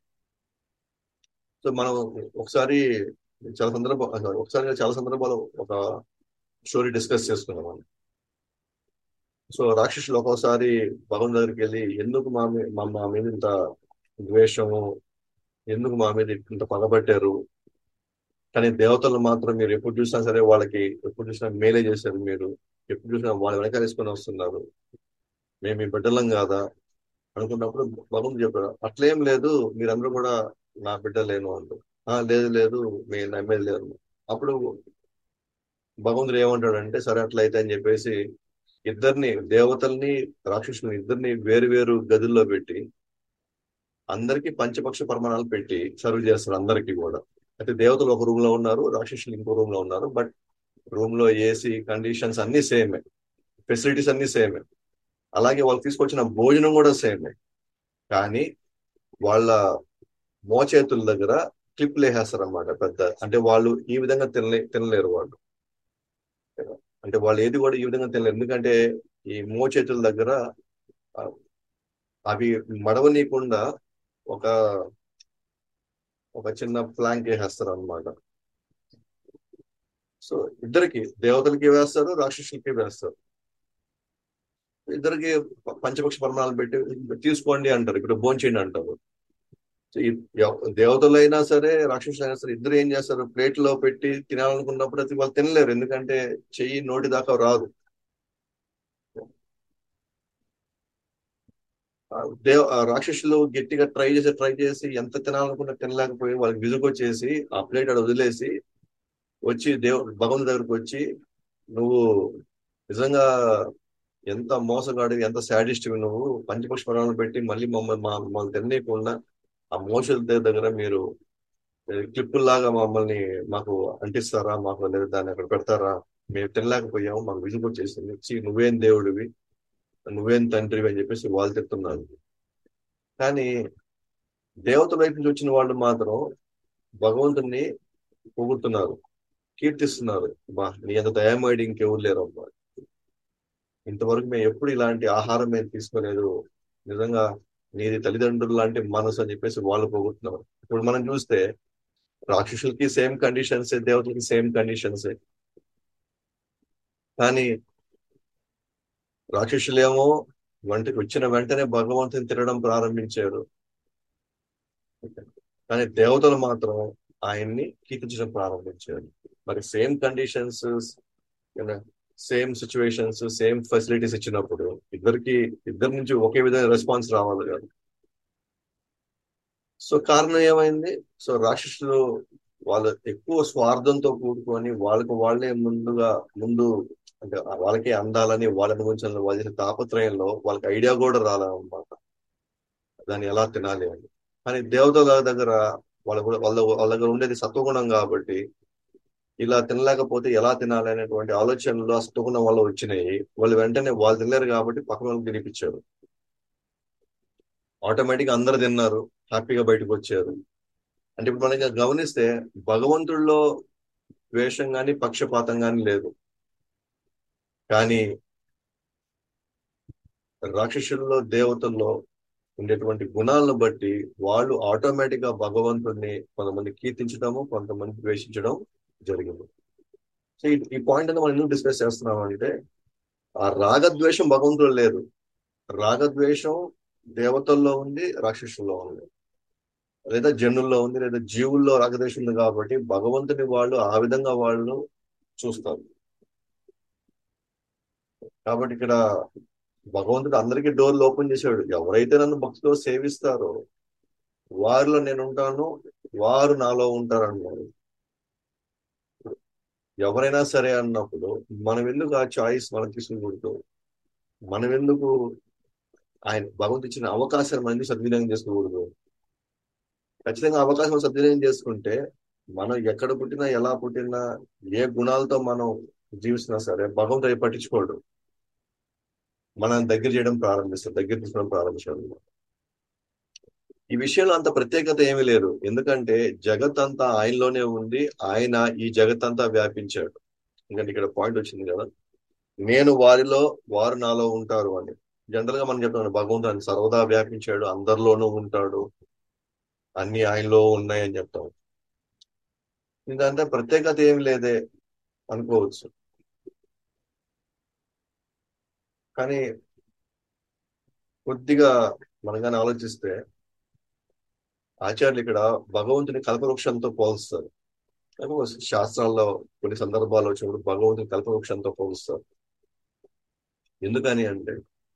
సో మనం ఒకసారి చాలా సందర్భ ఒకసారి చాలా సందర్భాలు ఒక స్టోరీ డిస్కస్ చేసుకున్నాం మనం సో రాక్షసులు ఒక్కోసారి భగవంతు దగ్గరికి వెళ్ళి ఎందుకు మా మీ- మా మా మీద ఇంత ద్వేషము ఎందుకు మా మీద ఇంత పగబట్టారు కానీ దేవతలు మాత్రం మీరు ఎప్పుడు చూసినా సరే వాళ్ళకి ఎప్పుడు చూసినా మేలే చేశారు మీరు ఎప్పుడు చూసినా వాళ్ళు వెనకాలేసుకొని వస్తున్నారు మేము మీ బిడ్డలం కాదా అనుకున్నప్పుడు భగవంతుడు చెప్పారు అట్లేం లేదు మీరందరూ కూడా నా బిడ్డలేను అంటూ "ఆ, లేదు లేదు మీ నమ్మేది లేదు అప్పుడు భగవంతుడు ఏమంటాడంటే సరే అట్లయితే అని చెప్పేసి ఇద్దరిని దేవతల్ని రాక్షసుని ఇద్దరిని వేరు వేరు గదుల్లో పెట్టి అందరికి పంచపక్ష ప్రమాణాలు పెట్టి సర్వ్ చేస్తారు అందరికీ కూడా అయితే దేవతలు ఒక రూమ్ లో ఉన్నారు రాక్షసులు ఇంకో రూమ్ లో ఉన్నారు బట్ రూమ్ లో ఏసీ కండిషన్స్ అన్ని సేమే ఫెసిలిటీస్ అన్ని సేమే అలాగే వాళ్ళు తీసుకొచ్చిన భోజనం కూడా సేమే కానీ వాళ్ళ మోచేతుల దగ్గర క్లిప్లు వేసేస్తారు అనమాట పెద్ద అంటే వాళ్ళు ఈ విధంగా తినలే తినలేరు వాళ్ళు అంటే వాళ్ళు ఏది కూడా ఈ విధంగా తినలేరు ఎందుకంటే ఈ మోచేతుల దగ్గర ఆ, అవి మడవనీయకుండా ఒక ఒక చిన్న ప్లాంక్ వేసేస్తారు అనమాట సో ఇద్దరికి దేవతలకి వేస్తారు రాక్షసులకి వేస్తారు ఇద్దరికి ప- పంచపక్ష పరిమాణాలు పెట్టి తీసుకోండి అంటారు ఇప్పుడు భోంచేయండి అంటారు సో ఈ ఎవ- దేవతలైనా సరే రాక్షసులైనా సరే ఇద్దరు ఏం చేస్తారు ప్లేట్ లో పెట్టి తినాలనుకున్నప్పుడు అది వాళ్ళు తినలేరు ఎందుకంటే చెయ్యి నోటి దాకా రాదు ఆ దేవ ఆ రాక్షసులు గట్టిగా ట్రై చేసి ట్రై చేసి ఎంత తినాలనుకున్నా తినలేకపోయి వాళ్ళకి విసుగొచ్చేసి ఆ ప్లేట్ అక్కడ వదిలేసి వచ్చి దేవ భగవంతు దగ్గరకు వచ్చి నువ్వు నిజంగా ఎంత మోసగాడివి ఎంత శాడిస్ట్ నువ్వు పంచపక్ష పరాలను పెట్టి మళ్ళీ మమ్మల్ని మా మమ్మల్ని తినేయకుండా ఆ మోషల దగ్గర మీరు క్లిప్పుల్లాగా మమ్మల్ని మాకు అంటిస్తారా మాకు లేదా దాన్ని అక్కడ పెడతారా మేము తినలేకపోయాము మాకు విసుగు వచ్చేసింది "ఛీ, నువ్వేం దేవుడివి నువ్వేం తండ్రివి అని చెప్పేసి వాళ్ళు చెప్తున్నారు కానీ దేవతల వైపు నుంచి వచ్చిన వాళ్ళు మాత్రం భగవంతుని పొగుడుతున్నారు కీర్తిస్తున్నారు బా నీ అంత దయామయుడు ఇంకెవరు లేరు అబ్బా ఇంతవరకు మేము ఎప్పుడు ఇలాంటి ఆహారం మేము తీసుకోలేదు నిజంగా నీది తల్లిదండ్రులు లాంటి మనసు అని చెప్పేసి వాళ్ళు పోగొట్టున్నారు ఇప్పుడు మనం చూస్తే రాక్షసులకి సేమ్ కండిషన్స్ దేవతలకి సేమ్ కండిషన్స్ కానీ రాక్షసులేమో వంటకి వచ్చిన వెంటనే భగవంతుని తినడం ప్రారంభించారు కానీ దేవతలు మాత్రం ఆయన్ని కీర్తించడం ప్రారంభించారు మరి same conditions same situations same facilities ఇచ్చినప్పుడు ఇద్దరికి ఇద్దరి నుంచి ఒకే విధంగా రెస్పాన్స్ రావాలి కదా సో కారణం ఏమైంది సో రాక్షసులు వాళ్ళు ఎక్కువ స్వార్థంతో కూడుకొని వాళ్ళకి వాళ్ళే ముందుగా ముందు అంటే వాళ్ళకే అందాలని వాళ్ళని గురించి వాళ్ళ చేసే తాపత్రయంలో వాళ్ళకి ఐడియా కూడా రాలన్నమాట దాన్ని ఎలా తినాలి అని కానీ దేవతల దగ్గర వాళ్ళ కూడా వాళ్ళ వాళ్ళ దగ్గర ఉండేది సత్వగుణం కాబట్టి ఇలా తినలేకపోతే ఎలా తినాలి అనేటువంటి ఆలోచనలు ఆ స్థూలం వల్ల వచ్చినాయి వాళ్ళు వెంటనే వాళ్ళు తినలేరు కాబట్టి పక్కన వాళ్ళకి తినిపించారు ఆటోమేటిక్ అందరు తిన్నారు హ్యాపీగా బయటకు వచ్చారు అంటే ఇప్పుడు మనకి గమనిస్తే భగవంతుడిలో ద్వేషం గాని పక్షపాతం గాని లేదు కానీ రాక్షసుల్లో దేవతల్లో ఉండేటువంటి గుణాలను బట్టి వాళ్ళు ఆటోమేటిక్ గా భగవంతుడిని కొంతమంది కీర్తించడము కొంతమంది ద్వేషించడం జరిగింది సో ఈ- ఈ పాయింట్ అనేది మనం ఎందుకు డిస్కస్ చేస్తున్నాం అంటే ఆ రాగద్వేషం భగవంతుడు లేదు రాగద్వేషం దేవతల్లో ఉంది రాక్షసుల్లో ఉంది లేదా జనుల్లో ఉంది లేదా జీవుల్లో రాగద్వేషం ఉంది కాబట్టి భగవంతుని వాళ్ళు ఆ విధంగా వాళ్ళు చూస్తారు కాబట్టి ఇక్కడ భగవంతుడు అందరికీ డోర్లు ఓపెన్ చేశాడు ఎవరైతే నన్ను భక్తితో సేవిస్తారో వారిలో నేను ఉంటాను వారు నాలో ఉంటారు అన్నాడు ఎవరైనా సరే అన్నప్పుడు మనం ఎందుకు ఆ చాయిస్ మనం తీసుకుకూడదు మనం ఎందుకు ఆయన భగవంతు ఇచ్చిన అవకాశాన్ని మనం ఎందుకు సద్వినియోగం చేసుకోకూడదు ఖచ్చితంగా అవకాశం మనం సద్వినియోగం చేసుకుంటే మనం ఎక్కడ పుట్టినా ఎలా పుట్టినా ఏ గుణాలతో మనం జీవిస్తున్నా సరే భగవంతుడు అవి పట్టించుకోడు మనం దగ్గర చేయడం ప్రారంభిస్తాం దగ్గర తీసుకోవడం ప్రారంభించాడు ఈ విషయంలో అంత ప్రత్యేకత ఏమీ లేదు ఎందుకంటే జగత్ అంతా ఆయనలోనే ఉంది ఆయన ఈ జగత్ అంతా వ్యాపించాడు ఎందుకంటే ఇక్కడ పాయింట్ వచ్చింది కదా నేను వారిలో వారు నాలో ఉంటారు అని జనరల్ గా మనం చెప్తాం భగవంతుడు ఆయన సర్వదా వ్యాపించాడు అందరిలోనూ ఉంటాడు అన్ని ఆయనలో ఉన్నాయి అని చెప్తాం ఇదంటే ప్రత్యేకత ఏమి లేదే అనుకోవచ్చు కానీ కొద్దిగా మనం కానీ ఆలోచిస్తే ఆచార్యులు ఇక్కడ భగవంతుని కల్పవృక్షంతో పోలుస్తారు శాస్త్రాల్లో కొన్ని సందర్భాల్లో వచ్చినప్పుడు భగవంతుని కల్పవృక్షంతో పోలుస్తారు ఎందుకని అంటే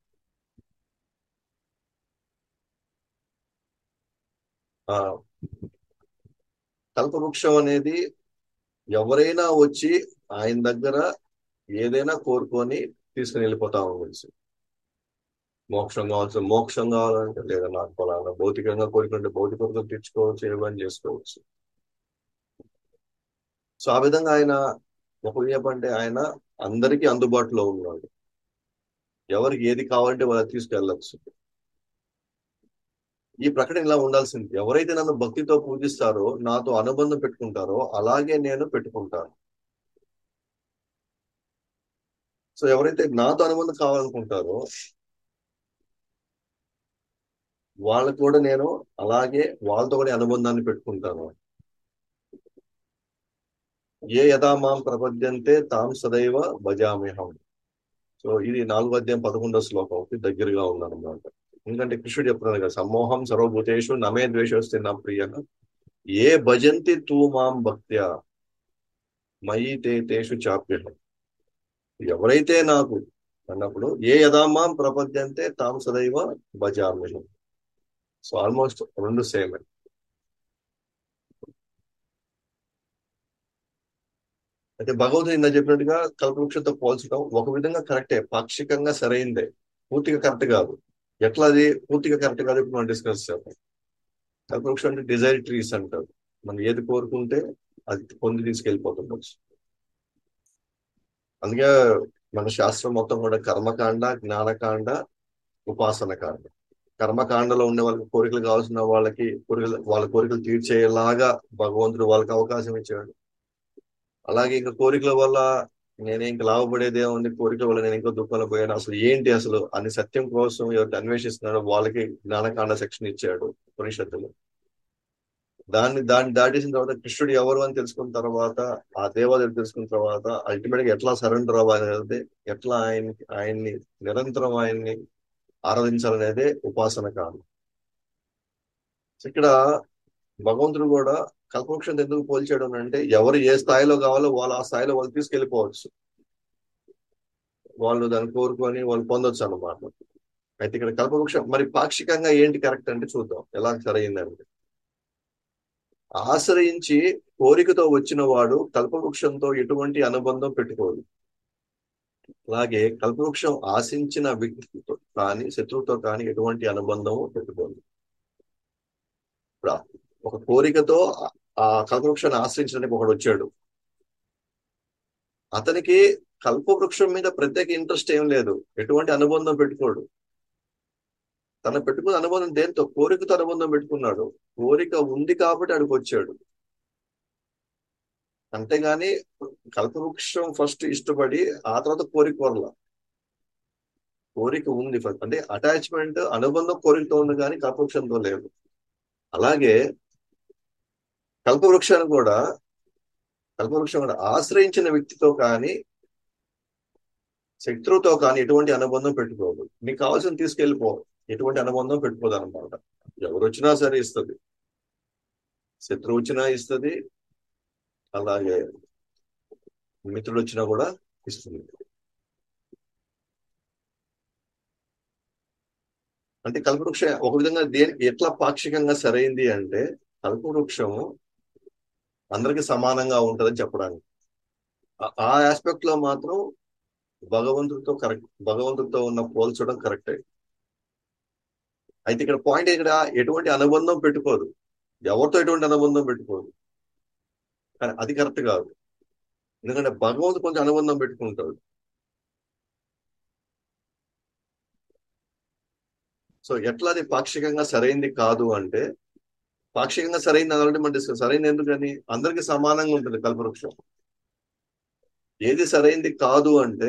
ఆ కల్పవృక్షం అనేది ఎవరైనా వచ్చి ఆయన దగ్గర ఏదైనా కోరుకొని తీసుకుని వెళ్ళిపోతా ఉండొచ్చు మోక్షం కావాల్సిన మోక్షం కావాలంటే లేదా నాకు ఫలానా భౌతికంగా కోరుకుంటే భౌతిక కోరికలు తీర్చుకోవచ్చు ఏమని చేసుకోవచ్చు సో ఆ విధంగా ఆయన ఒక చెప్పంటే ఆయన అందరికీ అందుబాటులో ఉన్నాడు ఎవరికి ఏది కావాలంటే వాళ్ళకి తీసుకెళ్ళచ్చు ఈ ప్రకటన ఇలా ఉండాల్సింది ఎవరైతే నన్ను భక్తితో పూజిస్తారో నాతో అనుబంధం పెట్టుకుంటారో అలాగే నేను పెట్టుకుంటాను సో ఎవరైతే నాతో అనుబంధం కావాలనుకుంటారో వాళ్ళకు కూడా నేను అలాగే వాళ్ళతో కూడా అనుబంధాన్ని పెట్టుకుంటాను ఏ యథా మాం ప్రపద్యంతే తాం సదైవ భజామ్యహం సో ఇది నాలుగో అధ్యాయం పదకొండో శ్లోకంకి దగ్గరగా ఉందన్నమాట ఎందుకంటే కృష్ణుడు చెప్తున్నాడు కదా సమ్మోహం సర్వభూతేషు నమే ద్వేషోస్తే నా ప్రియ ఏ భజంతి తూ మాం భక్త్యా మయి తే తేషు చాప్యహం ఎవరైతే నాకు అన్నప్పుడు ఏ యథామాం ప్రపద్యంతే తాం సదైవ భజామ్యహం సో ఆల్మోస్ట్ రెండు సేమ్ అయితే భగవంతుడు ఇందా చెప్పినట్టుగా కల్పవృక్షంతో పోల్చడం ఒక విధంగా కరెక్టే పాక్షికంగా సరైందే పూర్తిగా కరెక్ట్ కాదు ఎట్లా అది పూర్తిగా కరెక్ట్ కాదు ఇప్పుడు మనం డిస్కస్ చేద్దాం కల్పవృక్షం అంటే డిజైర్ ట్రీస్ అంటారు మనం ఏది కోరుకుంటే అది పొంది తీసుకెళ్ళిపోతుండొచ్చు అందుకే మన శాస్త్రం మొత్తం కూడా కర్మకాండ జ్ఞానకాండ ఉపాసన కాండ కర్మకాండలో ఉండే వాళ్ళకి కోరికలు కావాల్సిన వాళ్ళకి కోరికలు వాళ్ళ కోరికలు తీర్చేలాగా భగవంతుడు వాళ్ళకి అవకాశం ఇచ్చాడు అలాగే ఇంకా కోరికల వల్ల నేను ఇంకా లాభపడేది ఏముంది కోరికల వల్ల నేను ఇంకా దుఃఖంలో పోయాను అసలు ఏంటి అసలు అని సత్యం కోసం ఎవరికి అన్వేషిస్తున్నాడో వాళ్ళకి జ్ఞానకాండ సెక్షన్ ఇచ్చాడు ఉపనిషత్తులు దాన్ని దాన్ని దాటేసిన తర్వాత కృష్ణుడు ఎవరు అని తెలుసుకున్న తర్వాత ఆ దేవాదేవుడు తెలుసుకున్న తర్వాత అల్టిమేట్ గా ఎట్లా సరెండర్ అవ్వాలనేది ఎట్లా ఆయన్ని ఆయన్ని నిరంతరం ఆయన్ని ఆరాధించాలనేదే ఉపాసన కాదు ఇక్కడ భగవంతుడు కూడా కల్పవృక్షం ఎందుకు పోల్చాడు అంటే ఎవరు ఏ స్థాయిలో కావాలో వాళ్ళు ఆ స్థాయిలో వాళ్ళు తీసుకెళ్లిపోవచ్చు వాళ్ళు దాన్ని కోరుకొని వాళ్ళు పొందొచ్చు అన్నమాట అయితే ఇక్కడ కల్పవృక్షం మరి పాక్షికంగా ఏంటి కరెక్ట్ అంటే చూద్దాం ఎలా సరైందంటే ఆశ్రయించి కోరికతో వచ్చిన వాడు కల్పవృక్షంతో ఎటువంటి అనుబంధం పెట్టుకోదు అలాగే కల్పవృక్షం ఆశించిన వ్యక్తితో కానీ శత్రువుతో కానీ ఎటువంటి అనుబంధము పెట్టుకోదు ఒక కోరికతో ఆ కల్పవృక్షాన్ని ఆశ్రయించడానికి ఒకడు వచ్చాడు అతనికి కల్పవృక్షం మీద ప్రత్యేక ఇంట్రెస్ట్ ఏం లేదు ఎటువంటి అనుబంధం పెట్టుకోడు తన పెట్టుకున్న అనుబంధం దేంతో కోరికతో అనుబంధం పెట్టుకున్నాడు కోరిక ఉంది కాబట్టి అడిగి వచ్చాడు అంతేగాని కల్పవృక్షం ఫస్ట్ ఇష్టపడి ఆ తర్వాత కోరిక కోరల కోరిక ఉంది ఫస్ట్ అంటే అటాచ్మెంట్ అనుబంధం కోరికతో ఉంది కానీ కల్పవృక్షంతో లేదు అలాగే కల్పవృక్షాన్ని కూడా కల్పవృక్షం కూడా ఆశ్రయించిన వ్యక్తితో కానీ శత్రువుతో కానీ ఎటువంటి అనుబంధం పెట్టుకోదు నీకు కావాల్సిన తీసుకెళ్ళిపో ఎటువంటి అనుబంధం పెట్టుకోదు అనమాట ఎవరు వచ్చినా సరే ఇస్తుంది శత్రువు వచ్చినా ఇస్తుంది అలాగే మిత్రుడు వచ్చినా కూడా ఇస్తుంది అంటే కల్పవృక్షం ఒక విధంగా దేనికి ఎట్లా పాక్షికంగా సరైంది అంటే కల్పవృక్షము అందరికి సమానంగా ఉంటుందని చెప్పడానికి ఆ- ఆ ఆస్పెక్ట్ లో మాత్రం భగవంతుడితో కరెక్ట్ భగవంతుడితో ఉన్న పోల్చడం కరెక్టే అయితే ఇక్కడ పాయింట్ ఇక్కడ ఎటువంటి అనుబంధం పెట్టుకోదు ఎవరితో ఎటువంటి అనుబంధం పెట్టుకోదు కానీ అది కరెక్ట్ కాదు ఎందుకంటే భగవంతుడు కొంచెం అనుబంధం పెట్టుకుంటాడు సో ఎట్లా అది పాక్షికంగా సరైంది కాదు అంటే పాక్షికంగా సరైంది ఆల్రెడీ మనం డిస్కస్ సరైంది ఎందుకని అందరికి సమానంగా ఉంటుంది కల్పవృక్షం ఏది సరైంది కాదు అంటే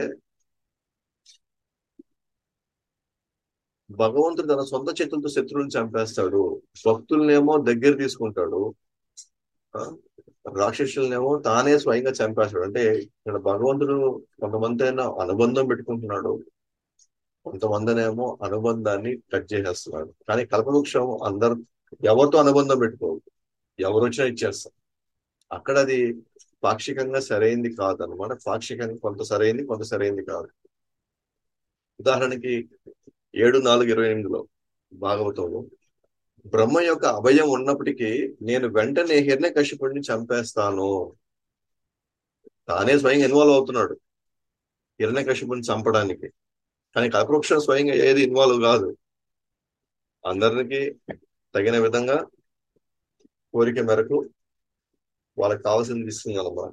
భగవంతుడు తన సొంత చేతులతో శత్రువులను చంపేస్తాడు భక్తులనేమో దగ్గర తీసుకుంటాడు ఆ, రాక్షసులనేమో తానే స్వయంగా చంపేస్తాడు అంటే ఇక్కడ భగవంతుడు కొంతమంది అయినా అనుబంధం పెట్టుకుంటున్నాడు కొంతమందినేమో అనుబంధాన్ని కట్ చేసేస్తున్నాడు కానీ కల్పవృక్షం అందరు ఎవరితో అనుబంధం పెట్టుకోవు ఎవరు వచ్చినా ఇచ్చేస్తారు అక్కడ అది పాక్షికంగా సరైంది కాదు అనమాట పాక్షికంగా కొంత సరైంది కొంత సరైంది కాదు ఉదాహరణకి ఏడు నాలుగు ఇరవై ఎనిమిదిలో భాగవతంలో బ్రహ్మ యొక్క అభయం ఉన్నప్పటికీ నేను వెంటనే హిరణ్య కశ్యపుడిని చంపేస్తాను తానే స్వయంగా ఇన్వాల్వ్ అవుతున్నాడు హిరణ్య కశ్యపుడిని చంపడానికి కానీ కల్పవృక్షం స్వయంగా ఏది ఇన్వాల్వ్ కాదు అందరికి తగిన విధంగా కోరిక మేరకు వాళ్ళకి కావాల్సింది ఇస్తుంది అన్నమాట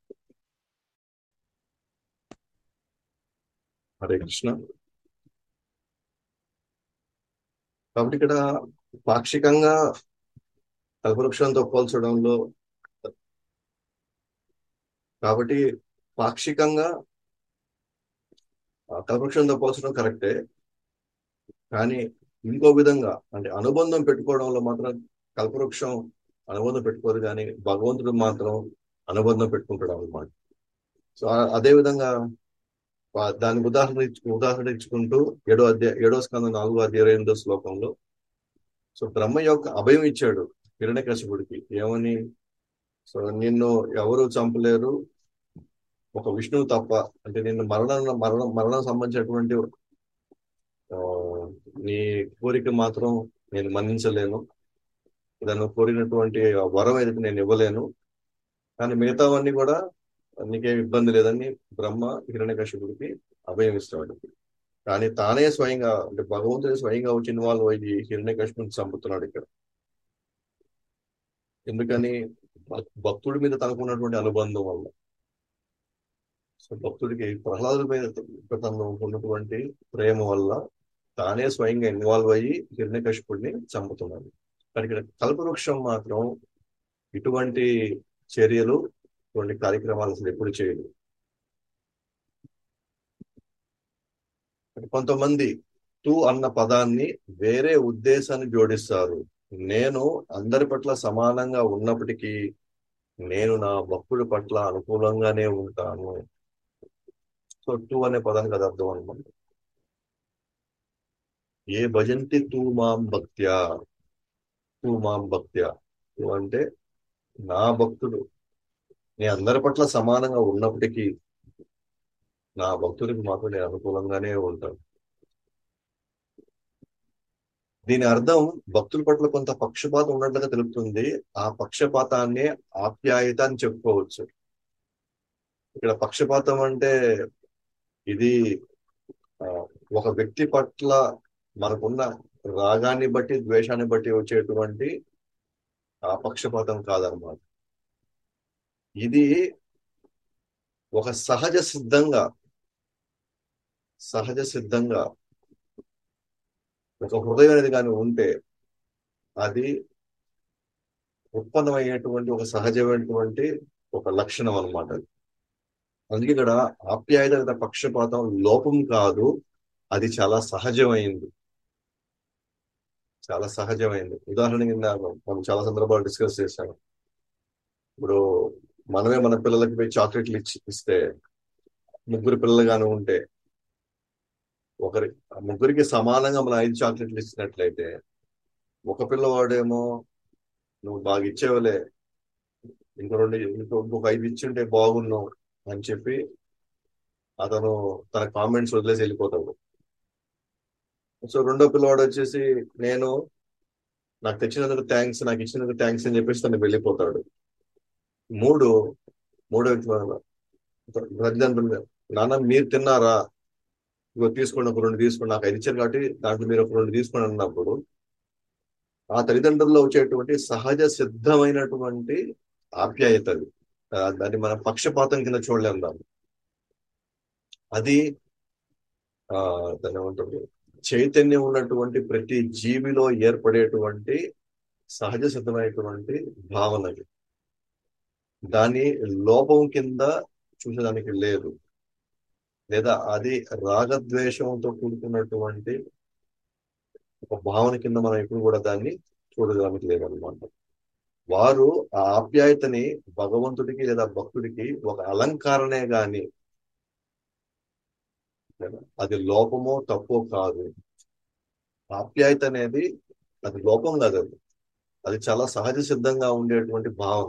హరే కృష్ణ కాబట్టి ఇక్కడ పాక్షికంగా కల్పవృక్షంతో పోల్చడంలో కాబట్టి పాక్షికంగా ఆ కల్పవృక్షంతో పోల్చడం కరెక్టే కానీ ఇంకో విధంగా అంటే అనుబంధం పెట్టుకోవడంలో మాత్రం కల్పవృక్షం అనుబంధం పెట్టుకోదు కానీ భగవంతుడు మాత్రం అనుబంధం పెట్టుకుంటాడు అన్నమాట సో ఆ- అదే విధంగా వా- దానికి ఉదాహరణ ఇచ్చు- ఉదాహరణ ఇచ్చుకుంటూ ఏడో అధ్యాయ ఏడో స్కందం నాలుగో అధ్యాయ ఇరవై ఎనిమిదో శ్లోకంలో సో బ్రహ్మ యొక్క అభయం ఇచ్చాడు హిరణ్యకశిపుడికి ఏమని సో నిన్ను ఎవరు చంపలేరు ఒక విష్ణువు తప్ప అంటే నిన్ను మరణం మరణం మరణం సంబంధించినటువంటి ఆ, నీ కోరిక మాత్రం నేను మన్నించలేను దాన్ని కోరినటువంటి ఆ వరం ఏదైతే నేను ఇవ్వలేను కానీ మిగతావన్నీ కూడా నీకేం ఇబ్బంది లేదని బ్రహ్మ హిరణ్యకశిపుడికి అభయం ఇస్తాడు కానీ తానే స్వయంగా అంటే భగవంతుడే స్వయంగా వచ్చి ఇన్వాల్వ్ అయ్యి హిరణ్యకశిపుని చంపుతున్నాడు ఇక్కడ ఎందుకని భక్- భక్తుడి మీద తనకున్నటువంటి అనుబంధం వల్ల సో భక్తుడికి ప్రహ్లాదుడి మీద తనకు ఉన్నటువంటి ప్రేమ వల్ల తానే స్వయంగా ఇన్వాల్వ్ అయ్యి హిరణ్యకశిపుడిని చంపుతున్నాడు కానీ ఇక్కడ కల్పవృక్షం మాత్రం ఇటువంటి చర్యలు ఇటువంటి కార్యక్రమాలు అసలు ఎప్పుడు చేయదు కొంతమంది తూ అన్న పదాన్ని వేరే ఉద్దేశాన్ని జోడిస్తారు నేను అందరి పట్ల సమానంగా ఉన్నప్పటికీ నేను నా భక్తుడి పట్ల అనుకూలంగానే ఉంటాను సో టూ అనే పదానికి అది అర్థం అనమాట ఏ భజంతి తూ మాం భక్త్యా తూ మాం భక్త్యా తూ అంటే నా భక్తుడు నేను అందరి పట్ల సమానంగా ఉన్నప్పటికీ నా భక్తుడికి మాత్రం నేను అనుకూలంగానే ఉంటాను దీని అర్థం భక్తుల పట్ల కొంత పక్షపాతం ఉన్నట్లుగా తెలుపుతుంది ఆ పక్షపాతాన్ని ఆప్యాయత అని చెప్పుకోవచ్చు ఇక్కడ పక్షపాతం అంటే ఇది ఆ, ఒక వ్యక్తి పట్ల మనకున్న రాగాన్ని బట్టి ద్వేషాన్ని బట్టి వచ్చేటువంటి ఆ పక్షపాతం కాదనమాట ఇది ఒక సహజ సిద్ధంగా సహజ సిద్ధంగా ఒక హృదయం అనేది కానీ ఉంటే అది ఉత్పన్నమయ్యేటువంటి ఒక సహజమైనటువంటి ఒక లక్షణం అన్నమాట అది. అందుకే ఇక్కడ ఆప్యాయత లేదా పక్షపాతం లోపం కాదు అది చాలా సహజమైంది చాలా సహజమైంది ఉదాహరణ కింద మనం చాలా సందర్భాలు డిస్కస్ చేశాము ఇప్పుడు మనమే మన పిల్లలకి పోయి చాక్లెట్లు ఇచ్చి ఇస్తే ముగ్గురు పిల్లలు గాని ఉంటే ఒకరి ఆ ముగ్గురికి సమానంగా మనం ఐదు చాక్లెట్లు ఇచ్చినట్లయితే ఒక పిల్లవాడేమో నువ్వు బాగా ఇచ్చేవలే ఇంకో రెండు ఇంకో ఇంకొక ఐదు ఇచ్చింటే బాగున్నావు అని చెప్పి అతను తన కామెంట్స్ వదిలేసి వెళ్ళిపోతాడు సో రెండో పిల్లవాడు వచ్చేసి నేను నాకు తెచ్చినందుకు థ్యాంక్స్ నాకు ఇచ్చినందుకు థ్యాంక్స్ అని చెప్పేసి తను వెళ్ళిపోతాడు మూడు మూడో తల్లిదండ్రులు నాన్న మీరు తిన్నారా ఇగో తీసుకోండి ఒక రెండు తీసుకోండి నాకు ఐదు ఇచ్చారు కాబట్టి దాంట్లో మీరు ఒక రెండు తీసుకోండి అన్నప్పుడు ఆ తల్లిదండ్రుల్లో వచ్చేటువంటి సహజ సిద్ధమైనటువంటి ఆప్యాయత అది ఆ, దాన్ని మనం పక్షపాతం కింద చూడలేం దాన్ని అది ఆ దాని ఏమంటుంది చైతన్యం ఉన్నటువంటి ప్రతి జీవిలో ఏర్పడేటువంటి సహజ సిద్ధమైనటువంటి భావన అది. దాని లోపం కింద చూసేదానికి లేదు లేదా అది రాగద్వేషంతో కూడుకున్నటువంటి ఒక భావన కింద మనం ఎప్పుడు కూడా దాన్ని చూడడానికి లేదన్నమాట వారు ఆ ఆప్యాయతని భగవంతుడికి లేదా భక్తుడికి ఒక అలంకారనే గాని లేదా అది లోపమో తప్పో కాదు ఆప్యాయత అనేది అది లోపం కాదు అది అది చాలా సహజ సిద్ధంగా ఉండేటువంటి భావన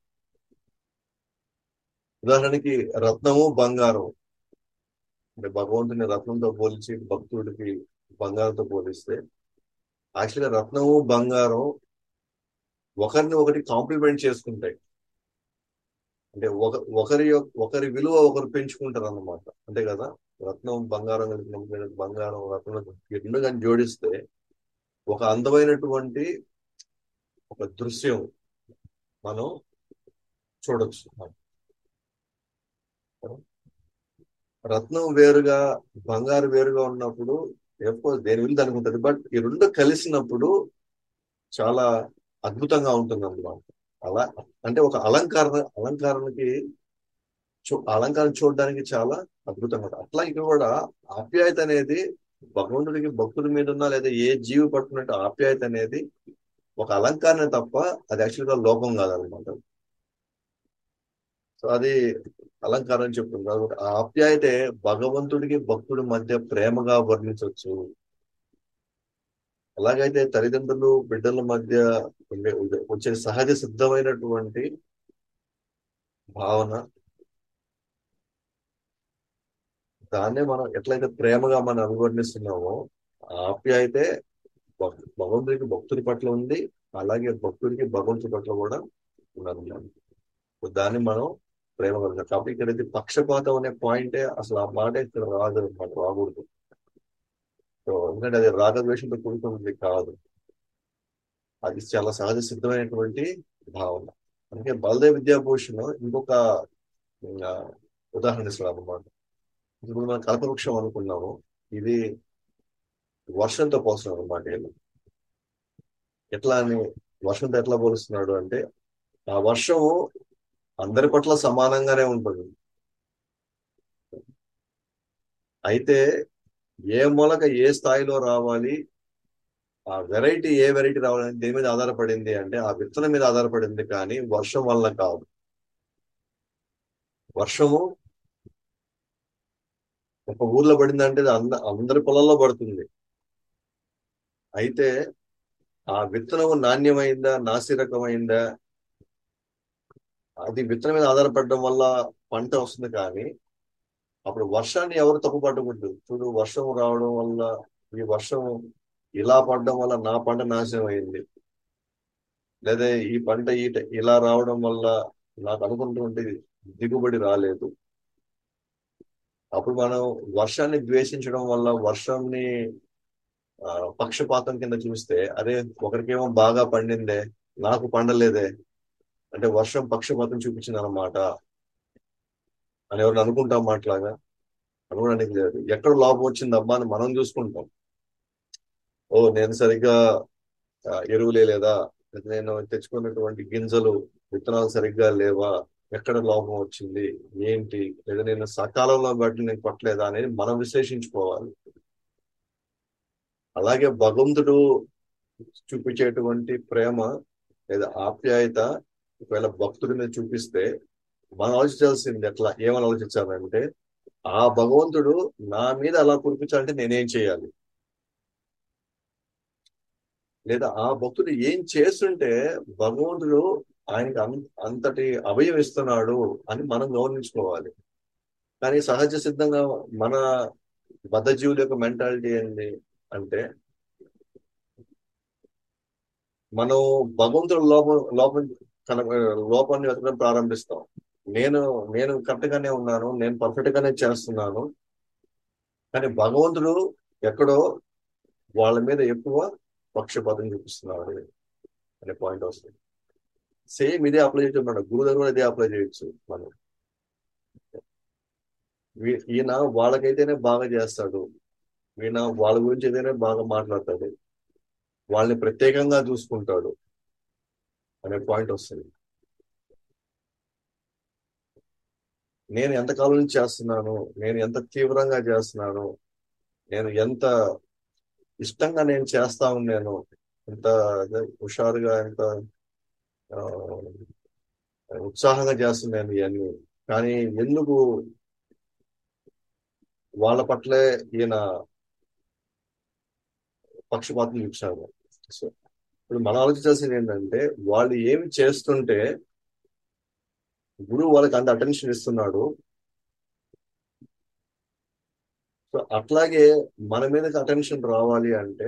ఉదాహరణకి రత్నము బంగారం అంటే భగవంతుని రత్నంతో పోల్చి భక్తుడికి బంగారంతో పోలిస్తే యాక్చువల్గా రత్నము బంగారం ఒకరిని ఒకటి కాంప్లిమెంట్ చేసుకుంటాయి అంటే ఒక ఒకరి యొక్క ఒకరి విలువ ఒకరు పెంచుకుంటారు అన్నమాట అంతే కదా రత్నం బంగారం కలిపినప్పుడు బంగారం రత్నం ఈ రెండు కానీ జోడిస్తే ఒక అందమైనటువంటి ఒక దృశ్యం మనం చూడొచ్చు రత్నం వేరుగా బంగారు వేరుగా ఉన్నప్పుడు ఎప్పుడు దేని విలువ దానికి ఉంటుంది బట్ ఈ రెండు కలిసినప్పుడు చాలా అద్భుతంగా ఉంటుంది అన్నమాట అలా అంటే ఒక అలంకరణ అలంకరణకి చూ అలంకారం చూడడానికి చాలా అద్భుతంగా ఉంటుంది అట్లా ఇక్కడ కూడా ఆప్యాయత అనేది భగవంతుడికి భక్తుడి మీద ఉన్న లేదా ఏ జీవి పట్టుకున్నట్టు ఆప్యాయత అనేది ఒక అలంకరణ తప్ప అది యాక్చువల్గా లోపం కాదనమాట సో అది అలంకారం అని చెప్తుంది కాబట్టి ఆ ఆప్యాయతే భగవంతుడికి భక్తుడి మధ్య ప్రేమగా వర్ణించవచ్చు ఎలాగైతే తల్లిదండ్రులు బిడ్డల మధ్య ఉండే- వచ్చే సహజ సిద్ధమైనటువంటి భావన దాన్నే మనం ఎట్లయితే ప్రేమగా మనం అభివర్ణిస్తున్నామో ఆ ఆప్యాయతే భక్- భగవంతుడికి భక్తుడి పట్ల ఉంది అలాగే భక్తుడికి భగవంతుడి పట్ల కూడా ఉన్నది సో దాన్ని మనం ప్రేమ కలుగుతాం కాబట్టి ఇక్కడ ఇది పక్షపాతం అనే పాయింటే అసలు ఆ మాట ఇక్కడ రాదు అనమాట రాకూడదు సో ఎందుకంటే అది రాగద్వేషంతో కూడుకున్నది కాదు అది చాలా సహజ సిద్ధమైనటువంటి భావన అందుకే బలదేవ్ విద్యాభూషణ్ ఇంకొక ఆ, ఉదాహరణ ఇస్తాడు అన్నమాట ఇప్పుడు మనం కల్పవృక్షం అనుకున్నాము ఇది వర్షంతో పోస్తున్నాడు అనమాట వీళ్ళు. ఎట్లా అని వర్షంతో ఎట్లా పోలుస్తున్నాడు అంటే ఆ వర్షము అందరి పట్ల సమానంగానే ఉంటుంది అయితే ఏ మూలక ఏ స్థాయిలో రావాలి ఆ వెరైటీ ఏ వెరైటీ రావాలని దేని మీద ఆధారపడింది అంటే ఆ విత్తనం మీద ఆధారపడింది కానీ వర్షం వల్ల కాదు వర్షము ఒక ఊర్లో పడిందంటే అది అంద అందరి పొలాల్లో పడుతుంది అయితే ఆ విత్తనం నాణ్యమైందా నాసిరకమైందా అది విత్తనం మీద ఆధారపడడం వల్ల పంట వస్తుంది కానీ అప్పుడు వర్షాన్ని ఎవరు తప్పు పట్టకూడదు చూడు వర్షం రావడం వల్ల ఈ వర్షం ఇలా పడడం వల్ల నా పంట నాశనం అయింది లేదా ఈ పంట ఈ ఇలా రావడం వల్ల నాకు అనుకున్నటువంటి దిగుబడి రాలేదు అప్పుడు మనం వర్షాన్ని ద్వేషించడం వల్ల వర్షాన్ని ఆ, పక్షపాతం కింద చూస్తే అరే ఒకరికేమో బాగా పండిందే నాకు పండలేదే అంటే వర్షం పక్షపాతం చూపించింది అనమాట అని ఎవరిని అనుకుంటాం మాట్లాగా అనుకోవడానికి లేదు ఎక్కడ లోపం వచ్చింది అబ్బా అని మనం చూసుకుంటాం ఓ నేను సరిగ్గా ఆ, ఎరువులే లేదా లేదా నేను తెచ్చుకున్నటువంటి గింజలు విత్తనాలు సరిగ్గా లేవా ఎక్కడ లోపం వచ్చింది ఏంటి లేదా నేను సకాలంలో బట్టి నేను కొట్టలేదా అనేది మనం విశ్లేషించుకోవాలి అలాగే భగవంతుడు చూపించేటువంటి ప్రేమ లేదా ఆప్యాయత ఒకవేళ భక్తుడి మీద చూపిస్తే మనం ఆలోచించాల్సింది ఎట్లా ఏమని ఆలోచించాలంటే ఆ భగవంతుడు నా మీద అలా కురిపించాలంటే నేనేం చేయాలి లేదా ఆ భక్తుడు ఏం చేస్తుంటే భగవంతుడు ఆయనకి అం- అంతటి అభయం ఇస్తున్నాడు అని మనం గౌరవించుకోవాలి కానీ సహజ సిద్ధంగా మన బద్ధజీవుల యొక్క మెంటాలిటీ ఏంటి అంటే మనం భగవంతుడు లోపం లోపం కన లోపాన్ని వెతకడం ప్రారంభిస్తాం నేను నేను కరెక్ట్ గానే ఉన్నాను నేను పర్ఫెక్ట్ గానే చేస్తున్నాను కానీ భగవంతుడు ఎక్కడో వాళ్ళ మీద ఎక్కువ పక్షపాతం చూపిస్తున్నాడు అనే పాయింట్ వస్తుంది సేమ్ ఇదే అప్లై చేయొచ్చు గురువు దగ్గర కూడా ఇదే అప్లై చేయొచ్చు మనం వీ- ఈయన వాళ్ళకైతేనే బాగా చేస్తాడు ఈయన వాళ్ళ గురించి అయితేనే బాగా మాట్లాడతాడు వాళ్ళని ప్రత్యేకంగా చూసుకుంటాడు అనే పాయింట్ వస్తుంది నేను ఎంత కాలం నుంచి చేస్తున్నాను నేను ఎంత తీవ్రంగా చేస్తున్నాను నేను ఎంత ఇష్టంగా నేను చేస్తా ఉన్నాను ఎంత అదే హుషారుగా ఎంత ఆ, ఉత్సాహంగా చేస్తున్నాను ఇవన్నీ కానీ ఎందుకు వాళ్ళ పట్లే ఈయన పక్షపాతం చూపించారు సో ఇప్పుడు మనం ఆలోచించాల్సింది ఏంటంటే వాళ్ళు ఏమి చేస్తుంటే గురువు వాళ్ళకి అంత అటెన్షన్ ఇస్తున్నాడు సో అట్లాగే మన మీదకి అటెన్షన్ రావాలి అంటే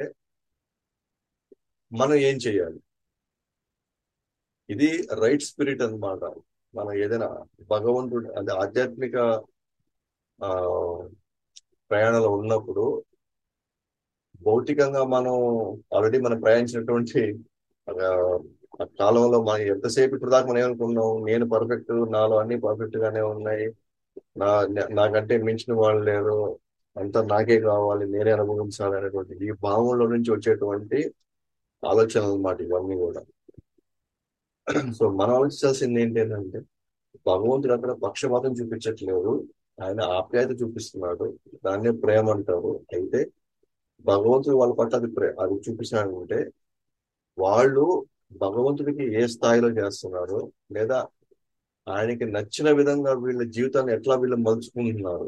మనం ఏం చేయాలి ఇది రైట్ స్పిరిట్ అన్నమాట మనం ఏదైనా భగవంతుడు అంటే ఆధ్యాత్మిక ఆ ప్రయాణంలో ఉన్నప్పుడు భౌతికంగా మనం ఆల్రెడీ మనం ప్రయాణించినటువంటి ఆ, ఆ కాలంలో మనం ఎంతసేపు ఇప్పుడు దాకా మనం ఏమనుకున్నాం నేను పర్ఫెక్ట్ నాలో అన్ని పర్ఫెక్ట్ గానే ఉన్నాయి నా నా- నాకంటే మించిన వాళ్ళు లేరు అంతా నాకే కావాలి నేనే అనుభవించాలి అనేటువంటి ఈ భావంలో నుంచి వచ్చేటువంటి ఆలోచనలు అన్నమాట ఇవన్నీ కూడా సో మనం ఆలోచించాల్సింది ఏంటి అంటే భగవంతుడు అక్కడ పక్షపాతం చూపించట్లేదు ఆయన ఆప్యాయత చూపిస్తున్నాడు దాన్నే ప్రేమ అంటారు అయితే భగవంతుడు వాళ్ళ పట్ల అది ప్రే అది చూపించాలంటే వాళ్ళు భగవంతుడికి ఏ స్థాయిలో చేస్తున్నారు లేదా ఆయనకి నచ్చిన విధంగా వీళ్ళ జీవితాన్ని ఎట్లా వీళ్ళు మలుచుకుంటున్నారు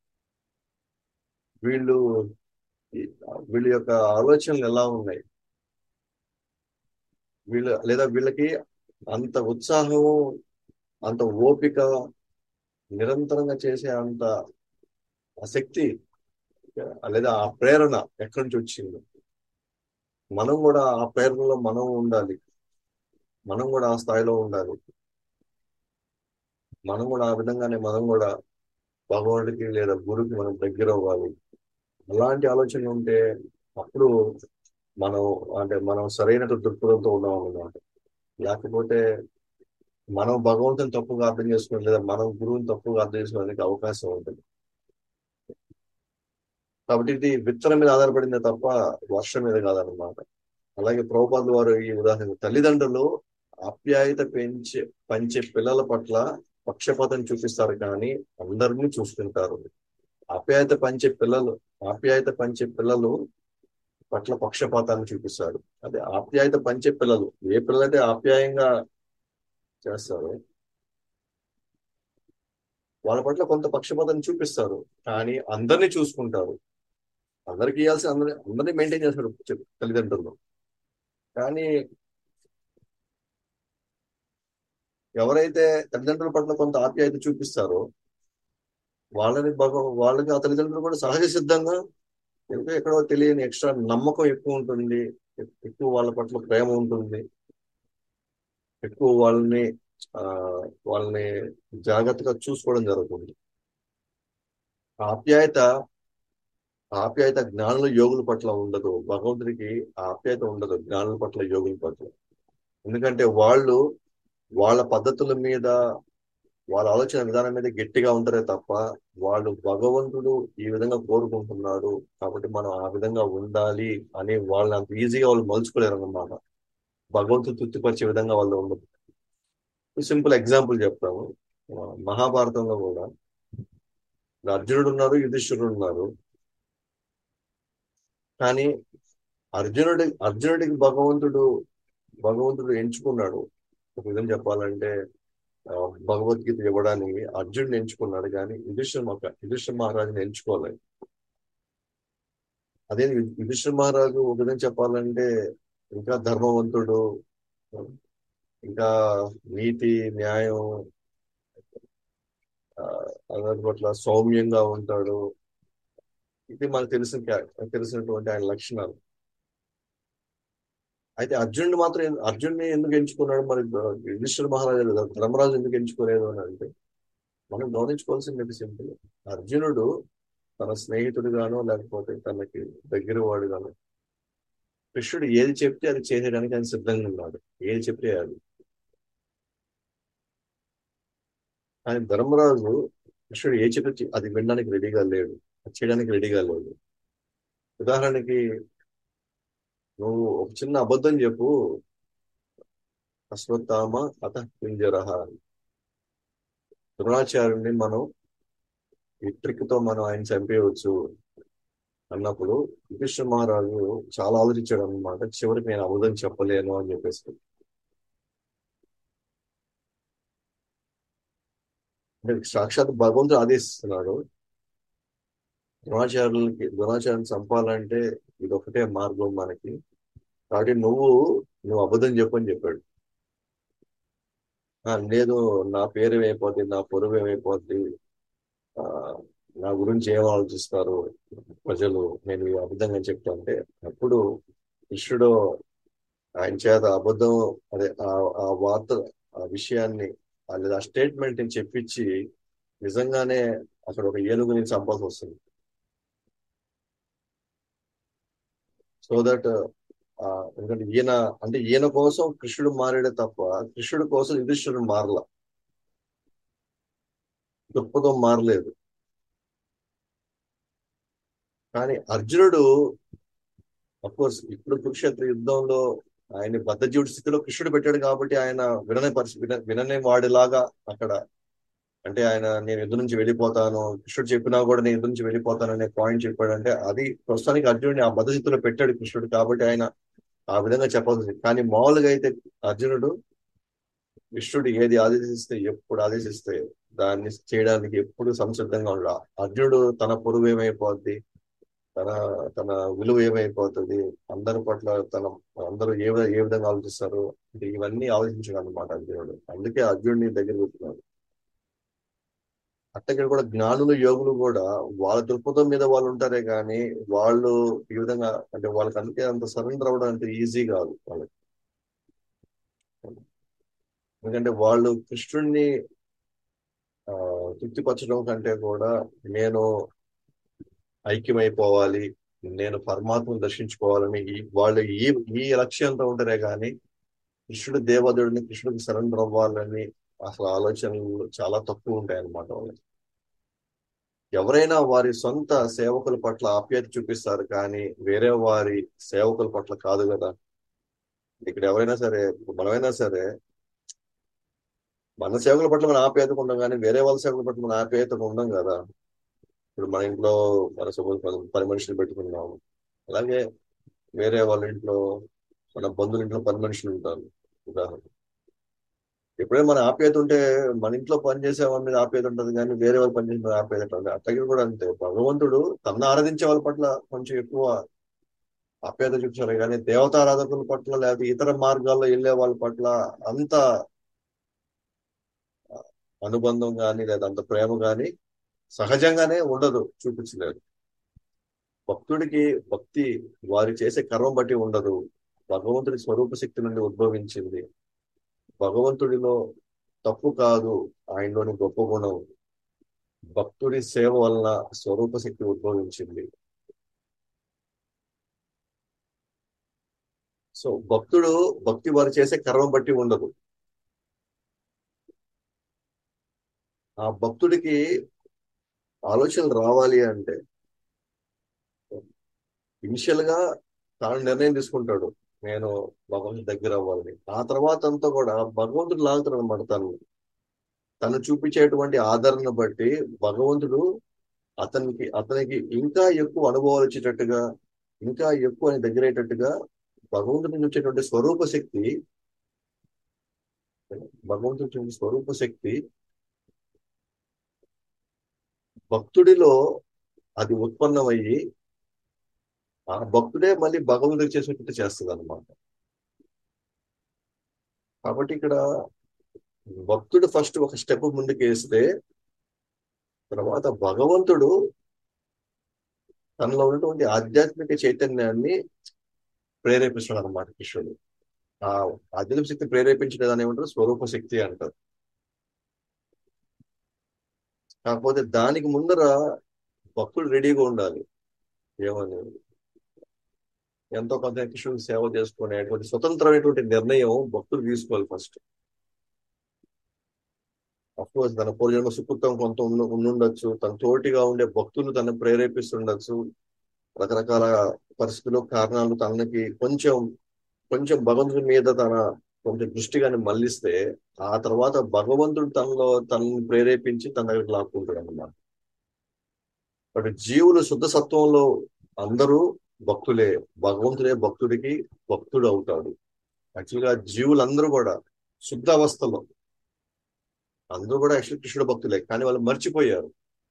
వీళ్ళు వీళ్ళ యొక్క ఆలోచనలు ఎలా ఉన్నాయి వీళ్ళ లేదా వీళ్ళకి అంత ఉత్సాహం అంత ఓపిక నిరంతరంగా చేసే అంత శక్తి లేదా ఆ ప్రేరణ ఎక్కడి నుంచి వచ్చింది మనం కూడా ఆ ప్రేరణలో మనం ఉండాలి మనం కూడా ఆ స్థాయిలో ఉండాలి మనం కూడా ఆ విధంగానే మనం కూడా భగవానుడికి లేదా గురువుకి మనం దగ్గర అవ్వాలి అలాంటి ఆలోచన ఉంటే అప్పుడు మనం అంటే మనం సరైన దృక్పథంతో ఉన్నాం అన్నమాట లేకపోతే మనం భగవంతుని తప్పుగా అర్థం చేసుకుని లేదా మనం గురువుని తప్పుగా అర్థం చేసుకోవడానికి అవకాశం ఉంటుంది కాబట్టి ఇది విత్తనం మీద ఆధారపడిందే తప్ప వర్షం మీద కాదనమాట అలాగే ప్రభుపాదుల వారు ఈ ఉదాహరణ తల్లిదండ్రులు ఆప్యాయత పెంచే పంచే పిల్లల పట్ల పక్షపాతం చూపిస్తారు కానీ అందరినీ చూసుకుంటారు ఆప్యాయత పంచే పిల్లలు ఆప్యాయత పంచే పిల్లలు పట్ల పక్షపాతాన్ని చూపిస్తారు అదే ఆప్యాయత పంచే పిల్లలు ఏ పిల్లలైతే ఆప్యాయంగా చేస్తారు వాళ్ళ పట్ల కొంత పక్షపాతాన్ని చూపిస్తారు కానీ అందరినీ చూసుకుంటారు అందరికి ఇవ్వాల్సి అందరి అందరినీ మెయింటైన్ చేస్తారు చె- తల్లిదండ్రులు కానీ ఎవరైతే తల్లిదండ్రుల పట్ల కొంత ఆప్యాయత చూపిస్తారో వాళ్ళని భగ వాళ్ళకి ఆ తల్లిదండ్రులు కూడా సహజ సిద్ధంగా ఎందుకో ఎక్కడో తెలియని ఎక్స్ట్రా నమ్మకం ఎక్కువ ఉంటుంది ఎక్- ఎక్కువ వాళ్ళ పట్ల ప్రేమ ఉంటుంది ఎక్కువ వాళ్ళని ఆ వాళ్ళని జాగ్రత్తగా చూసుకోవడం జరుగుతుంది ఆ ఆప్యాయత ఆ ఆప్యాయత జ్ఞానుల యోగుల పట్ల ఉండదు భగవంతుడికి ఆ ఆప్యాయత ఉండదు జ్ఞానుల పట్ల యోగుల పట్ల ఎందుకంటే వాళ్ళు వాళ్ళ పద్ధతుల మీద వాళ్ళ ఆలోచన విధానం మీద గట్టిగా ఉంటారే తప్ప వాళ్ళు భగవంతుడు ఈ విధంగా కోరుకుంటున్నాడు కాబట్టి మనం ఆ విధంగా ఉండాలి అని వాళ్ళని అంత ఈజీగా వాళ్ళు మలుచుకోలేరు అన్నమాట భగవంతుడు తృప్తిపరిచే విధంగా వాళ్ళు ఉండదు సింపుల్ ఎగ్జాంపుల్ చెప్తాము మహాభారతంలో కూడా అర్జునుడు ఉన్నారు యుధిష్ఠుడు ఉన్నారు కానీ అర్జునుడి అర్జునుడికి భగవంతుడు భగవంతుడు ఎంచుకున్నాడు ఒక విధంగా చెప్పాలంటే ఆ, భగవద్గీత ఇవ్వడానికి అర్జునుడిని ఎంచుకున్నాడు కానీ యుధిష్ఠిర మక యుధిష్ఠిర మహారాజుని ఎంచుకోలేదు అదే యు- యుధిష్ఠిర మహారాజు ఒక విధంగా చెప్పాలంటే ఇంకా ధర్మవంతుడు ఇంకా నీతి న్యాయం ఆ, అందరి పట్ల సౌమ్యంగా ఉంటాడు ఇది మనకు తెలిసిన క్యా- తెలిసినటువంటి ఆయన లక్షణాలు అయితే అర్జునుడు మాత్రం ఎందు- అర్జునుడిని ఎందుకు ఎంచుకున్నాడు మరి యుధిష్ఠిర మహారాజు లేదా ధర్మరాజు ఎందుకు ఎంచుకోలేదు అని అంటే మనం గమనించుకోవాల్సింది సింపుల్ అర్జునుడు తన స్నేహితుడుగానో లేకపోతే తనకి దగ్గర వాడుగానో కృష్ణుడు ఏది చెప్తే అది చేసేయడానికి ఆయన సిద్ధంగా ఉన్నాడు ఏది చెప్తే అది కానీ ధర్మరాజు కృష్ణుడు ఏ చెప్తే అది వినడానికి రెడీగా లేడు అది చేయడానికి రెడీగా లేడు ఉదాహరణకి నువ్వు ఒక చిన్న అబద్ధం చెప్పు అశ్వత్థామ అత పింజరహ ద్రోణాచార్యుడిని మనం ఈ ట్రిక్ తో మనం ఆయన చంపేయవచ్చు అన్నప్పుడు యుధిష్ఠిర మహారాజు చాలా ఆలోచించాడు అనమాట చివరికి నేను అబద్ధం చెప్పలేను అని చెప్పేసి అంటే సాక్షాత్ భగవంతుడు ఆదేశిస్తున్నాడు ద్రోణాచార్యులకి ద్రోణాచార్యుని చంపాలంటే ఇది ఒకటే మార్గం మనకి కాబట్టి నువ్వు నువ్వు అబద్ధం చెప్పని చెప్పాడు "ఆ, లేదు నా పేరు ఏమైపోద్ది నా పొరుగు ఏమైపోద్ది ఆ, నా గురించి ఏం ఆలోచిస్తారు ప్రజలు నేను ఈ అబద్ధంగా చెప్తా అంటే అప్పుడు కృష్ణుడు ఆయన చేత అబద్ధం అదే ఆ ఆ వార్త ఆ విషయాన్ని ఆ లేదా ఆ స్టేట్మెంట్ ని చెప్పించి నిజంగానే అక్కడ ఒక ఏనుగుని చంపాల్సి వస్తుంది సో దట్ ఎందుకంటే ఈయన అంటే ఈయన కోసం కృష్ణుడు మారాడే తప్ప కృష్ణుడు కోసం యుధిష్ఠుడు మారల దృక్పథం మారలేదు కానీ అర్జునుడు కోర్స్ ఇప్పుడు కురుక్షేత్ర యుద్ధంలో ఆయన బద్ధజీవుడి స్థితిలో కృష్ణుడు పెట్టాడు కాబట్టి ఆయన విననే పరిస్థితి విన విననే వాడిలాగా అక్కడ అంటే ఆయన నేను యుద్ధం నుంచి వెళ్ళిపోతాను కృష్ణుడు చెప్పినా కూడా నేను యుద్ధం నుంచి వెళ్ళిపోతాను అనే పాయింట్ చెప్పాడంటే అది ప్రస్తుతానికి అర్జునుడిని ఆ బద్ధస్థితిలో పెట్టాడు కృష్ణుడు కాబట్టి ఆయన ఆ విధంగా చెప్పాల్సి వచ్చింది. కానీ మామూలుగా అయితే అర్జునుడు కృష్ణుడు ఏది ఆదేశిస్తే ఎప్పుడు ఆదేశిస్తే దాన్ని చేయడానికి ఎప్పుడు సంసిద్ధంగా ఉన్నాడు అర్జునుడు తన పొరుగు ఏమైపోద్ది తన తన విలువ ఏమైపోతుంది అందరి పట్ల తన అందరూ ఏ విధ- ఏ విధంగా ఆలోచిస్తారు అంటే ఇవన్నీ ఆలోచించాడు అనమాట అర్జునుడు అందుకే అర్జునుడిని దగ్గర పెట్టుకున్నాడు అట్టక్కడ కూడా జ్ఞానులు యోగులు కూడా వాళ్ళ దృక్పథం మీద వాళ్ళు ఉంటారే కానీ వాళ్ళు ఈ విధంగా అంటే వాళ్ళకి అందుకే అంత సరెండర్ అవ్వడం అంత ఈజీ కాదు వాళ్ళకి ఎందుకంటే వాళ్ళు కృష్ణుడిని ఆ తృప్తిపరచడం కంటే కూడా నేను ఐక్యమైపోవాలి నేను పరమాత్మను దర్శించుకోవాలని ఈ వాళ్ళు ఈ ఈ లక్ష్యంతో ఉంటారే కానీ కృష్ణుడు దేవదేవుడిని కృష్ణుడికి సరెండర్ అవ్వాలని అసలు ఆలోచనలు చాలా తక్కువ ఉంటాయి అన్నమాట వాళ్ళకి ఎవరైనా వారి సొంత సేవకుల పట్ల ఆప్యాయత చూపిస్తారు కానీ వేరే వారి సేవకుల పట్ల కాదు కదా ఇక్కడ ఎవరైనా సరే మనమైనా సరే మన సేవకుల పట్ల మన ఆప్యాయత ఉండం కానీ వేరే వాళ్ళ సేవకుల పట్ల మన ఆప్యాయత ఉండం కదా ఇప్పుడు మన ఇంట్లో మన సపోజ్ పని మనుషులు పెట్టుకున్నాము అలాగే వేరే వాళ్ళ ఇంట్లో మన బంధువుల ఇంట్లో పని మనుషులు ఉంటారు ఉదాహరణ ఎప్పుడైనా మన ఆప్యాయత ఉంటే మన ఇంట్లో పని చేసే వాళ్ళ మీద ఆప్యాయత ఉంటుంది కానీ వేరే వాళ్ళు పని చేసిన ఆప్యాయత ఉంటుంది అట్లాగే కూడా అంతే భగవంతుడు తన ఆరాధించే వాళ్ళ పట్ల కొంచెం ఎక్కువ ఆప్యాయత చూపించాలి కానీ దేవతారాధకుల పట్ల లేదా ఇతర మార్గాల్లో వెళ్ళే వాళ్ళ పట్ల అంత అనుబంధం కానీ లేదా అంత ప్రేమ కానీ సహజంగానే ఉండదు చూపించలేదు భక్తుడికి భక్తి వారి చేసే కర్మం బట్టి ఉండదు భగవంతుడి స్వరూప శక్తి నుండి ఉద్భవించింది భగవంతుడిలో తప్పు కాదు ఆయనలోని గొప్ప గుణం భక్తుడి సేవ వలన స్వరూప శక్తి ఉద్భవించింది సో భక్తుడు భక్తి వారు చేసే కర్మ బట్టి ఉండదు ఆ భక్తుడికి ఆలోచనలు రావాలి అంటే ఇనిషియల్ గా తాను నిర్ణయం తీసుకుంటాడు నేను భగవంతుడి దగ్గర అవ్వాలని ఆ తర్వాత అంతా కూడా భగవంతుడు లాగుతాడు అనమాట తను తను చూపించేటువంటి ఆదరణ బట్టి భగవంతుడు అతనికి అతనికి ఇంకా ఎక్కువ అనుభవాలు వచ్చేటట్టుగా ఇంకా ఎక్కువ ఆయన దగ్గర అయ్యేటట్టుగా భగవంతుడి నుంచి వచ్చేటువంటి స్వరూప శక్తి భగవంతుడి నుంచి వచ్చే స్వరూప శక్తి భక్తుడిలో అది ఉత్పన్నమయ్యి ఆ భక్తుడే మళ్ళీ భగవంతుడికి చేసేటట్టు చేస్తుంది అనమాట కాబట్టి ఇక్కడ భక్తుడు ఫస్ట్ ఒక స్టెప్ ముందుకు వేస్తే తర్వాత భగవంతుడు తనలో ఉన్నటువంటి ఆధ్యాత్మిక చైతన్యాన్ని ప్రేరేపిస్తున్నాడు అనమాట కృష్ణుడు ఆ ఆధ్యాత్మిక శక్తి ప్రేరేపించిన దాన్ని ఏమంటారు స్వరూప శక్తి అంటారు కాకపోతే దానికి ముందర భక్తుడు రెడీగా ఉండాలి ఏమని ఎంతో కొంత కృష్ణుడికి సేవ చేసుకునేటువంటి స్వతంత్రమైనటువంటి నిర్ణయం భక్తుడు తీసుకోవాలి ఫస్ట్ కోర్స్ తన పూర్వజన్మ సుకృతం కొంత ఉండ- ఉండుండొచ్చు తన తోటిగా ఉండే భక్తులు తను ప్రేరేపిస్తుండొచ్చు రకరకాల పరిస్థితులు కారణాలు తనకి కొంచెం కొంచెం భగవంతుడి మీద తన కొంచెం దృష్టిగాని మళ్ళిస్తే ఆ తర్వాత భగవంతుడు తనలో తనని ప్రేరేపించి తన దగ్గరికి లాక్కుంటాడు అన్నమాట బట్ జీవులు శుద్ధ సత్వంలో అందరూ భక్తులే భగవంతుడే భక్తుడికి భక్తుడు అవుతాడు యాక్చువల్గా జీవులందరూ కూడా శుద్ధ అవస్థలో అందరూ కూడా యాక్చువల్ కృష్ణుడు భక్తులే కానీ వాళ్ళు మర్చిపోయారు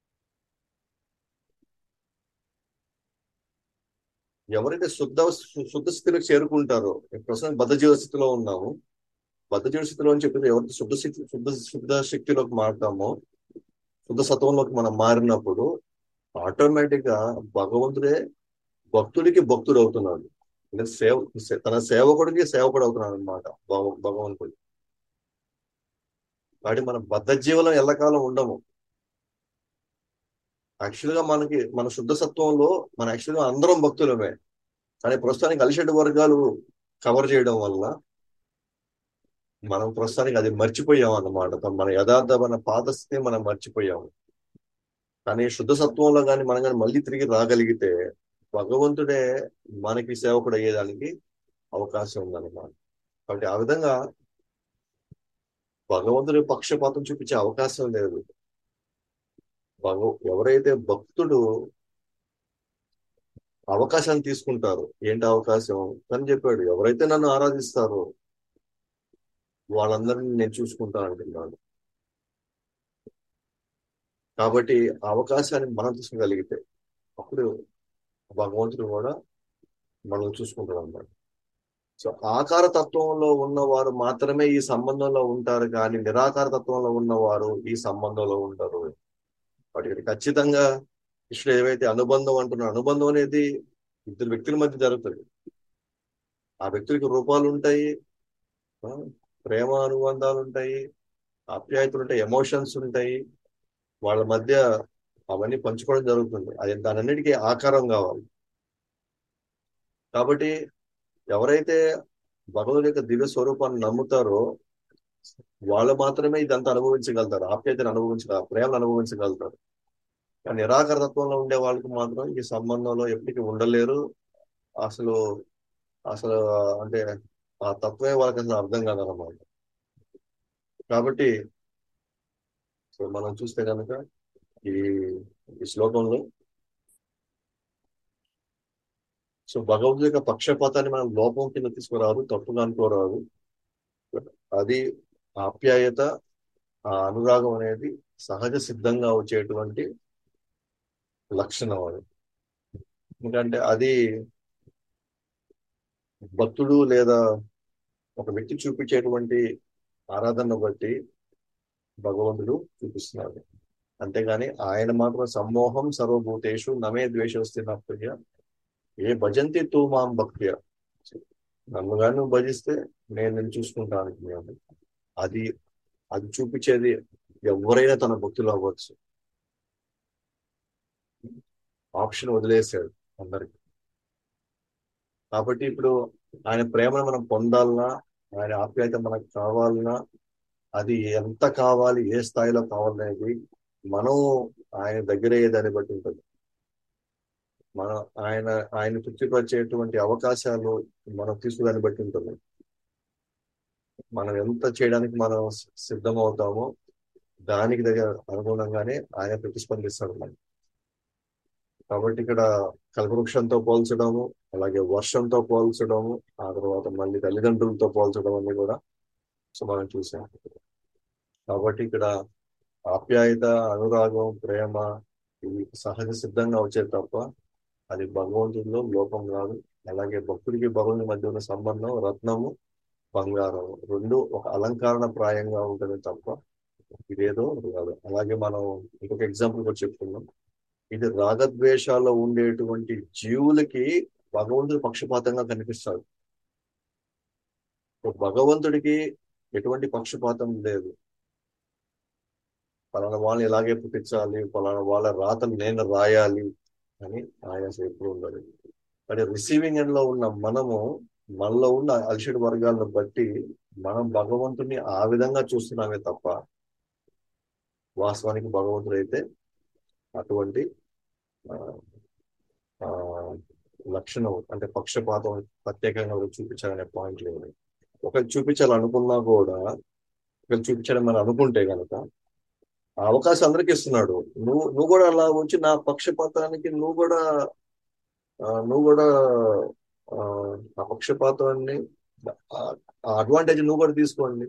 ఎవరైతే శుద్ధ శుద్ధ స్థితిలో చేరుకుంటారో ప్రస్తుతం బద్ధ జీవ స్థితిలో ఉన్నాము బద్ధ జీవ స్థితిలో అని చెప్పి ఎవరైతే శుద్ధ స్థితి శుద్ధ శుద్ధ శక్తిలోకి మారుతామో శుద్ధ సత్వంలోకి మనం మారినప్పుడు ఆటోమేటిక్ గా భగవంతుడే భక్తుడికి భక్తుడు అవుతున్నాడు అంటే సేవ తన సేవకుడికి సేవకుడు అవుతున్నాడు అనమాట భగవంతుడు కాబట్టి మన బద్ధ జీవనం ఎల్లకాలం ఉండము యాక్చువల్ గా మనకి మన శుద్ధ సత్వంలో మన యాక్చువల్ గా అందరం భక్తులమే కానీ ప్రస్తుతానికి అలిషడ్ వర్గాలు కవర్ చేయడం వల్ల మనం ప్రస్తుతానికి అది మర్చిపోయాం అన్నమాట మన యథార్థమైన పాత స్థితిని మనం మర్చిపోయాము కానీ శుద్ధ సత్వంలో కానీ మనం కానీ మళ్ళీ తిరిగి రాగలిగితే భగవంతుడే మనకి సేవకుడు అయ్యేదానికి అవకాశం ఉందన్నమాట కాబట్టి ఆ విధంగా భగవంతుడి పక్షపాతం చూపించే అవకాశం లేదు భగవ ఎవరైతే భక్తుడు అవకాశాన్ని తీసుకుంటారు ఏంటి అవకాశం అని చెప్పాడు ఎవరైతే నన్ను ఆరాధిస్తారో వాళ్ళందరినీ నేను చూసుకుంటాను అంటున్నాడు కాబట్టి ఆ అవకాశాన్ని మనం తీసుకోగలిగితే అప్పుడు భగవంతుడు కూడా మనం చూసుకుంటాడు అన్నమాట సో ఆకార తత్వంలో ఉన్నవారు మాత్రమే ఈ సంబంధంలో ఉంటారు కానీ నిరాకార తత్వంలో ఉన్నవారు ఈ సంబంధంలో ఉంటారు వాటికి ఖచ్చితంగా కృష్ణుడు ఏవైతే అనుబంధం అంటున్న అనుబంధం అనేది ఇద్దరు వ్యక్తుల మధ్య జరుగుతుంది ఆ వ్యక్తులకి రూపాలు ఉంటాయి ప్రేమ అనుబంధాలు ఉంటాయి ఆప్యాయతలు ఉంటాయి ఎమోషన్స్ ఉంటాయి వాళ్ళ మధ్య అవన్నీ పంచుకోవడం జరుగుతుంది అది దానన్నిటికీ ఆకారం కావాలి కాబట్టి ఎవరైతే భగవంతుడి యొక్క దివ్య స్వరూపాన్ని నమ్ముతారో వాళ్ళు మాత్రమే ఇదంతా అనుభవించగలుగుతారు ఆప్యాయతను అనుభవించగలరు ప్రేమను అనుభవించగలుగుతారు కానీ నిరాకార తత్వంలో ఉండే వాళ్ళకి మాత్రం ఈ సంబంధంలో ఎప్పటికీ ఉండలేరు అసలు అసలు అంటే ఆ తత్వమే వాళ్ళకి అసలు అర్థం కాదన్నమాట కాబట్టి సో మనం చూస్తే కనుక ఈ ఈ శ్లోకంలో సో భగవంతుడి యొక్క పక్షపాతాన్ని మనం లోపం కింద తీసుకురాదు తప్పుగా అనుకోరాదు అది ఆప్యాయత ఆ అనురాగం అనేది సహజ సిద్ధంగా వచ్చేటువంటి లక్షణం అది ఎందుకంటే అది భక్తుడు లేదా ఒక వ్యక్తి చూపించేటువంటి ఆరాధన బట్టి భగవంతుడు చూపిస్తున్నాడు అంతేగాని ఆయన మాత్రం సమ్మోహం సర్వభూతేషు నమే ద్వేషవస్తి నా ప్రియ ఏ భజంతి తూ మాం భక్త్య నన్ను కానీ నువ్వు భజిస్తే నేను నేను చూసుకుంటాను మేము అది అది చూపించేది ఎవరైనా తన భక్తులు అవ్వచ్చు ఆప్షన్ వదిలేసాడు అందరికి కాబట్టి ఇప్పుడు ఆయన ప్రేమను మనం పొందాలన్నా ఆయన ఆప్యాయత మనకు కావాలన్నా అది ఎంత కావాలి ఏ స్థాయిలో కావాలనేది మనం ఆయన దగ్గర దాన్ని బట్టి ఉంటుంది మన ఆయన ఆయన తృప్తిపరిచేటువంటి అవకాశాలు మనం తీసుకుదాన్ని బట్టి ఉంటుంది మనం ఎంత చేయడానికి మనం సిద్ధం అవుతామో దానికి దగ్గర అనుగుణంగానే ఆయన ప్రతిస్పందిస్తాడు మనం కాబట్టి ఇక్కడ కల్పవృక్షంతో పోల్చడము అలాగే వర్షంతో పోల్చడము ఆ తర్వాత మళ్ళీ తల్లిదండ్రులతో పోల్చడం అన్ని కూడా సో మనం చూసాం కాబట్టి ఇక్కడ ఆప్యాయత అనురాగం ప్రేమ ఇవి సహజ సిద్ధంగా వచ్చేది తప్ప అది భగవంతుడిలో లోపం కాదు అలాగే భక్తుడికి భగవంతుడి మధ్య ఉన్న సంబంధం రత్నము బంగారం రెండు ఒక అలంకరణ ప్రాయంగా ఉంటుంది తప్ప ఇదేదో కాదు అలాగే మనం ఇంకొక ఎగ్జాంపుల్ కూడా చెప్పుకున్నాం ఇది రాగద్వేషాల్లో ఉండేటువంటి జీవులకి భగవంతుడు పక్షపాతంగా కనిపిస్తాడు భగవంతుడికి ఎటువంటి పక్షపాతం లేదు పలానా వాళ్ళని ఇలాగే పుట్టించాలి పలానా వాళ్ళ రాతలు నేను రాయాలి అని ఆయాస ఎప్పుడు ఉండదు కానీ రిసీవింగ్ ఎండ్ లో ఉన్న మనము మనలో ఉన్న అల్షడ్ వర్గాలను బట్టి మనం భగవంతుని ఆ విధంగా చూస్తున్నామే తప్ప వాస్తవానికి భగవంతుడు అయితే అటువంటి లక్షణం అంటే పక్షపాతం ప్రత్యేకంగా చూపించాలనే పాయింట్ లేదు ఒకరు చూపించాలనుకున్నా కూడా ఒకరు చూపించాలని మనం అనుకుంటే కనుక ఆ అవకాశం అందరికి ఇస్తున్నాడు నువ్వు నువ్వు కూడా అలా వచ్చి నా పక్షపాతానికి నువ్వు కూడా నువ్వు కూడా ఆ పక్షపాతాన్ని ఆ అడ్వాంటేజ్ నువ్వు కూడా తీసుకోండి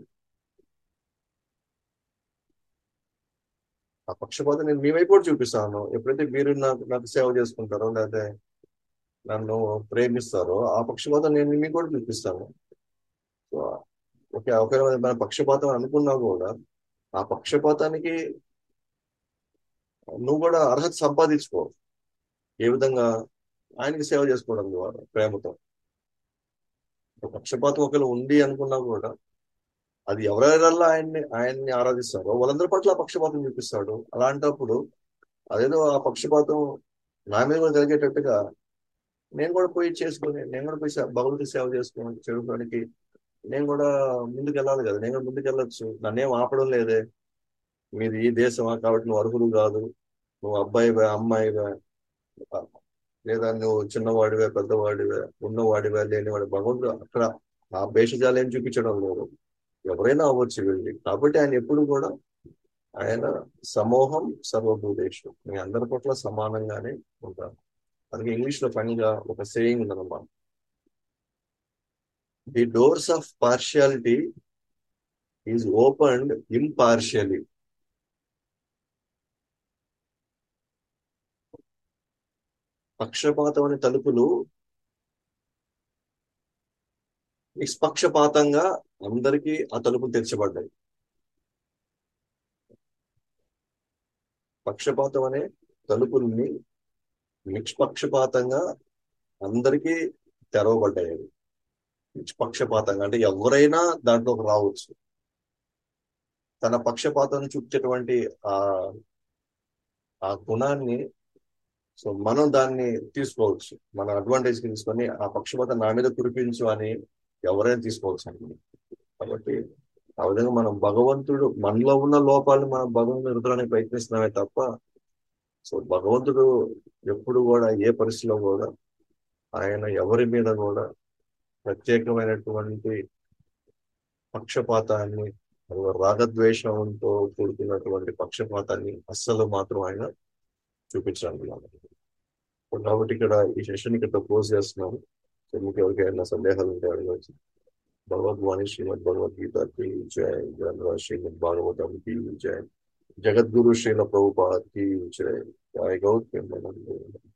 ఆ పక్షపాతం నేను మీ వైపు కూడా చూపిస్తాను ఎప్పుడైతే మీరు నాకు నాకు సేవ చేసుకుంటారో లేదా నన్ను ప్రేమిస్తారో ఆ పక్షపాతం నేను మీకు కూడా చూపిస్తాను సో ఓకే ఒకవేళ మన పక్షపాతం అనుకున్నా కూడా ఆ పక్షపాతానికి నువ్వు కూడా అర్హత సంపాదించుకో ఏ విధంగా ఆయనకి సేవ చేసుకోవడం ద్వారా ప్రేమతో పక్షపాతం ఒకవేళ ఉంది అనుకున్నా కూడా అది ఎవరెవరల్లా ఆయన్ని ఆయన్ని ఆరాధిస్తారో వాళ్ళందరి పట్ల పక్షపాతం చూపిస్తాడు అలాంటప్పుడు అదేదో ఆ పక్షపాతం నా మీద కూడా జరిగేటట్టుగా నేను కూడా పోయి చేసుకుని నేను కూడా పోయి భగవంతుడి సేవ చేసుకుని చెడుకోవడానికి నేను కూడా ముందుకు వెళ్ళాలి కదా నేను కూడా ముందుకు వెళ్ళొచ్చు నన్నేం ఆపడం లేదే మీది ఈ దేశమా కాబట్టి నువ్వు అర్హులు కాదు నువ్వు అబ్బాయివే అమ్మాయివే లేదా నువ్వు చిన్నవాడివే పెద్దవాడివే ఉన్నవాడివే లేనివాడి భగవంతుడు అక్కడ ఆ భేషజాలు ఏం చూపించడం లేదు ఎవరైనా అవ్వచ్చు వెళ్ళి కాబట్టి ఆయన ఎప్పుడు కూడా ఆయన సమూహం సర్వభూతేషు మీ అందరి పట్ల సమానంగానే ఉంటారు అందుకే ఇంగ్లీష్ లో పనిగా ఒక సేయింగ్ ఉందన్నమాట the doors of partiality is opened impartially పక్షపాతం అనే తలుపులు నిష్పక్షపాతంగా అందరికీ ఆ తలుపులు తెరచబడ్డాయి పక్షపాతం అనే తలుపుల్ని నిష్పక్షపాతంగా అందరికీ తెరవబడ్డాయి నిష్పక్షపాతంగా అంటే ఎవరైనా దాంట్లోకి రావచ్చు తన పక్షపాతాన్ని చూపించేటువంటి ఆ ఆ గుణాన్ని సో మనం దాన్ని తీసుకోవచ్చు మన అడ్వాంటేజ్ తీసుకొని ఆ పక్షపాతం నా మీద కురిపించు అని ఎవరైనా తీసుకోవచ్చు అండి కాబట్టి ఆ విధంగా మనం భగవంతుడు మనలో ఉన్న లోపాలను మనం భగవంతుడు ఎదురడానికి ప్రయత్నిస్తున్నామే తప్ప సో భగవంతుడు ఎప్పుడు కూడా ఏ పరిస్థితిలో కూడా ఆయన ఎవరి మీద కూడా ప్రత్యేకమైనటువంటి పక్షపాతాన్ని రాగద్వేషంతో కూడుకున్నటువంటి పక్షపాతాన్ని అస్సలు మాత్రం ఆయన చూపించడానికి కాబట్టి ఇక్కడ ఈ సెషన్ ఇక్కడ క్లోజ్ చేస్తున్నాము సో మీకు ఎవరికైనా సందేహాలు ఉంటే అడగవచ్చు భగవద్వాణి శ్రీమద్ భగవద్గీత కి జయ గ్రంథ శ్రీమద్ భాగవతం కి జయ జగద్గురు శ్రీల ప్రభుపాద్ కి జయ జయ గౌతమ్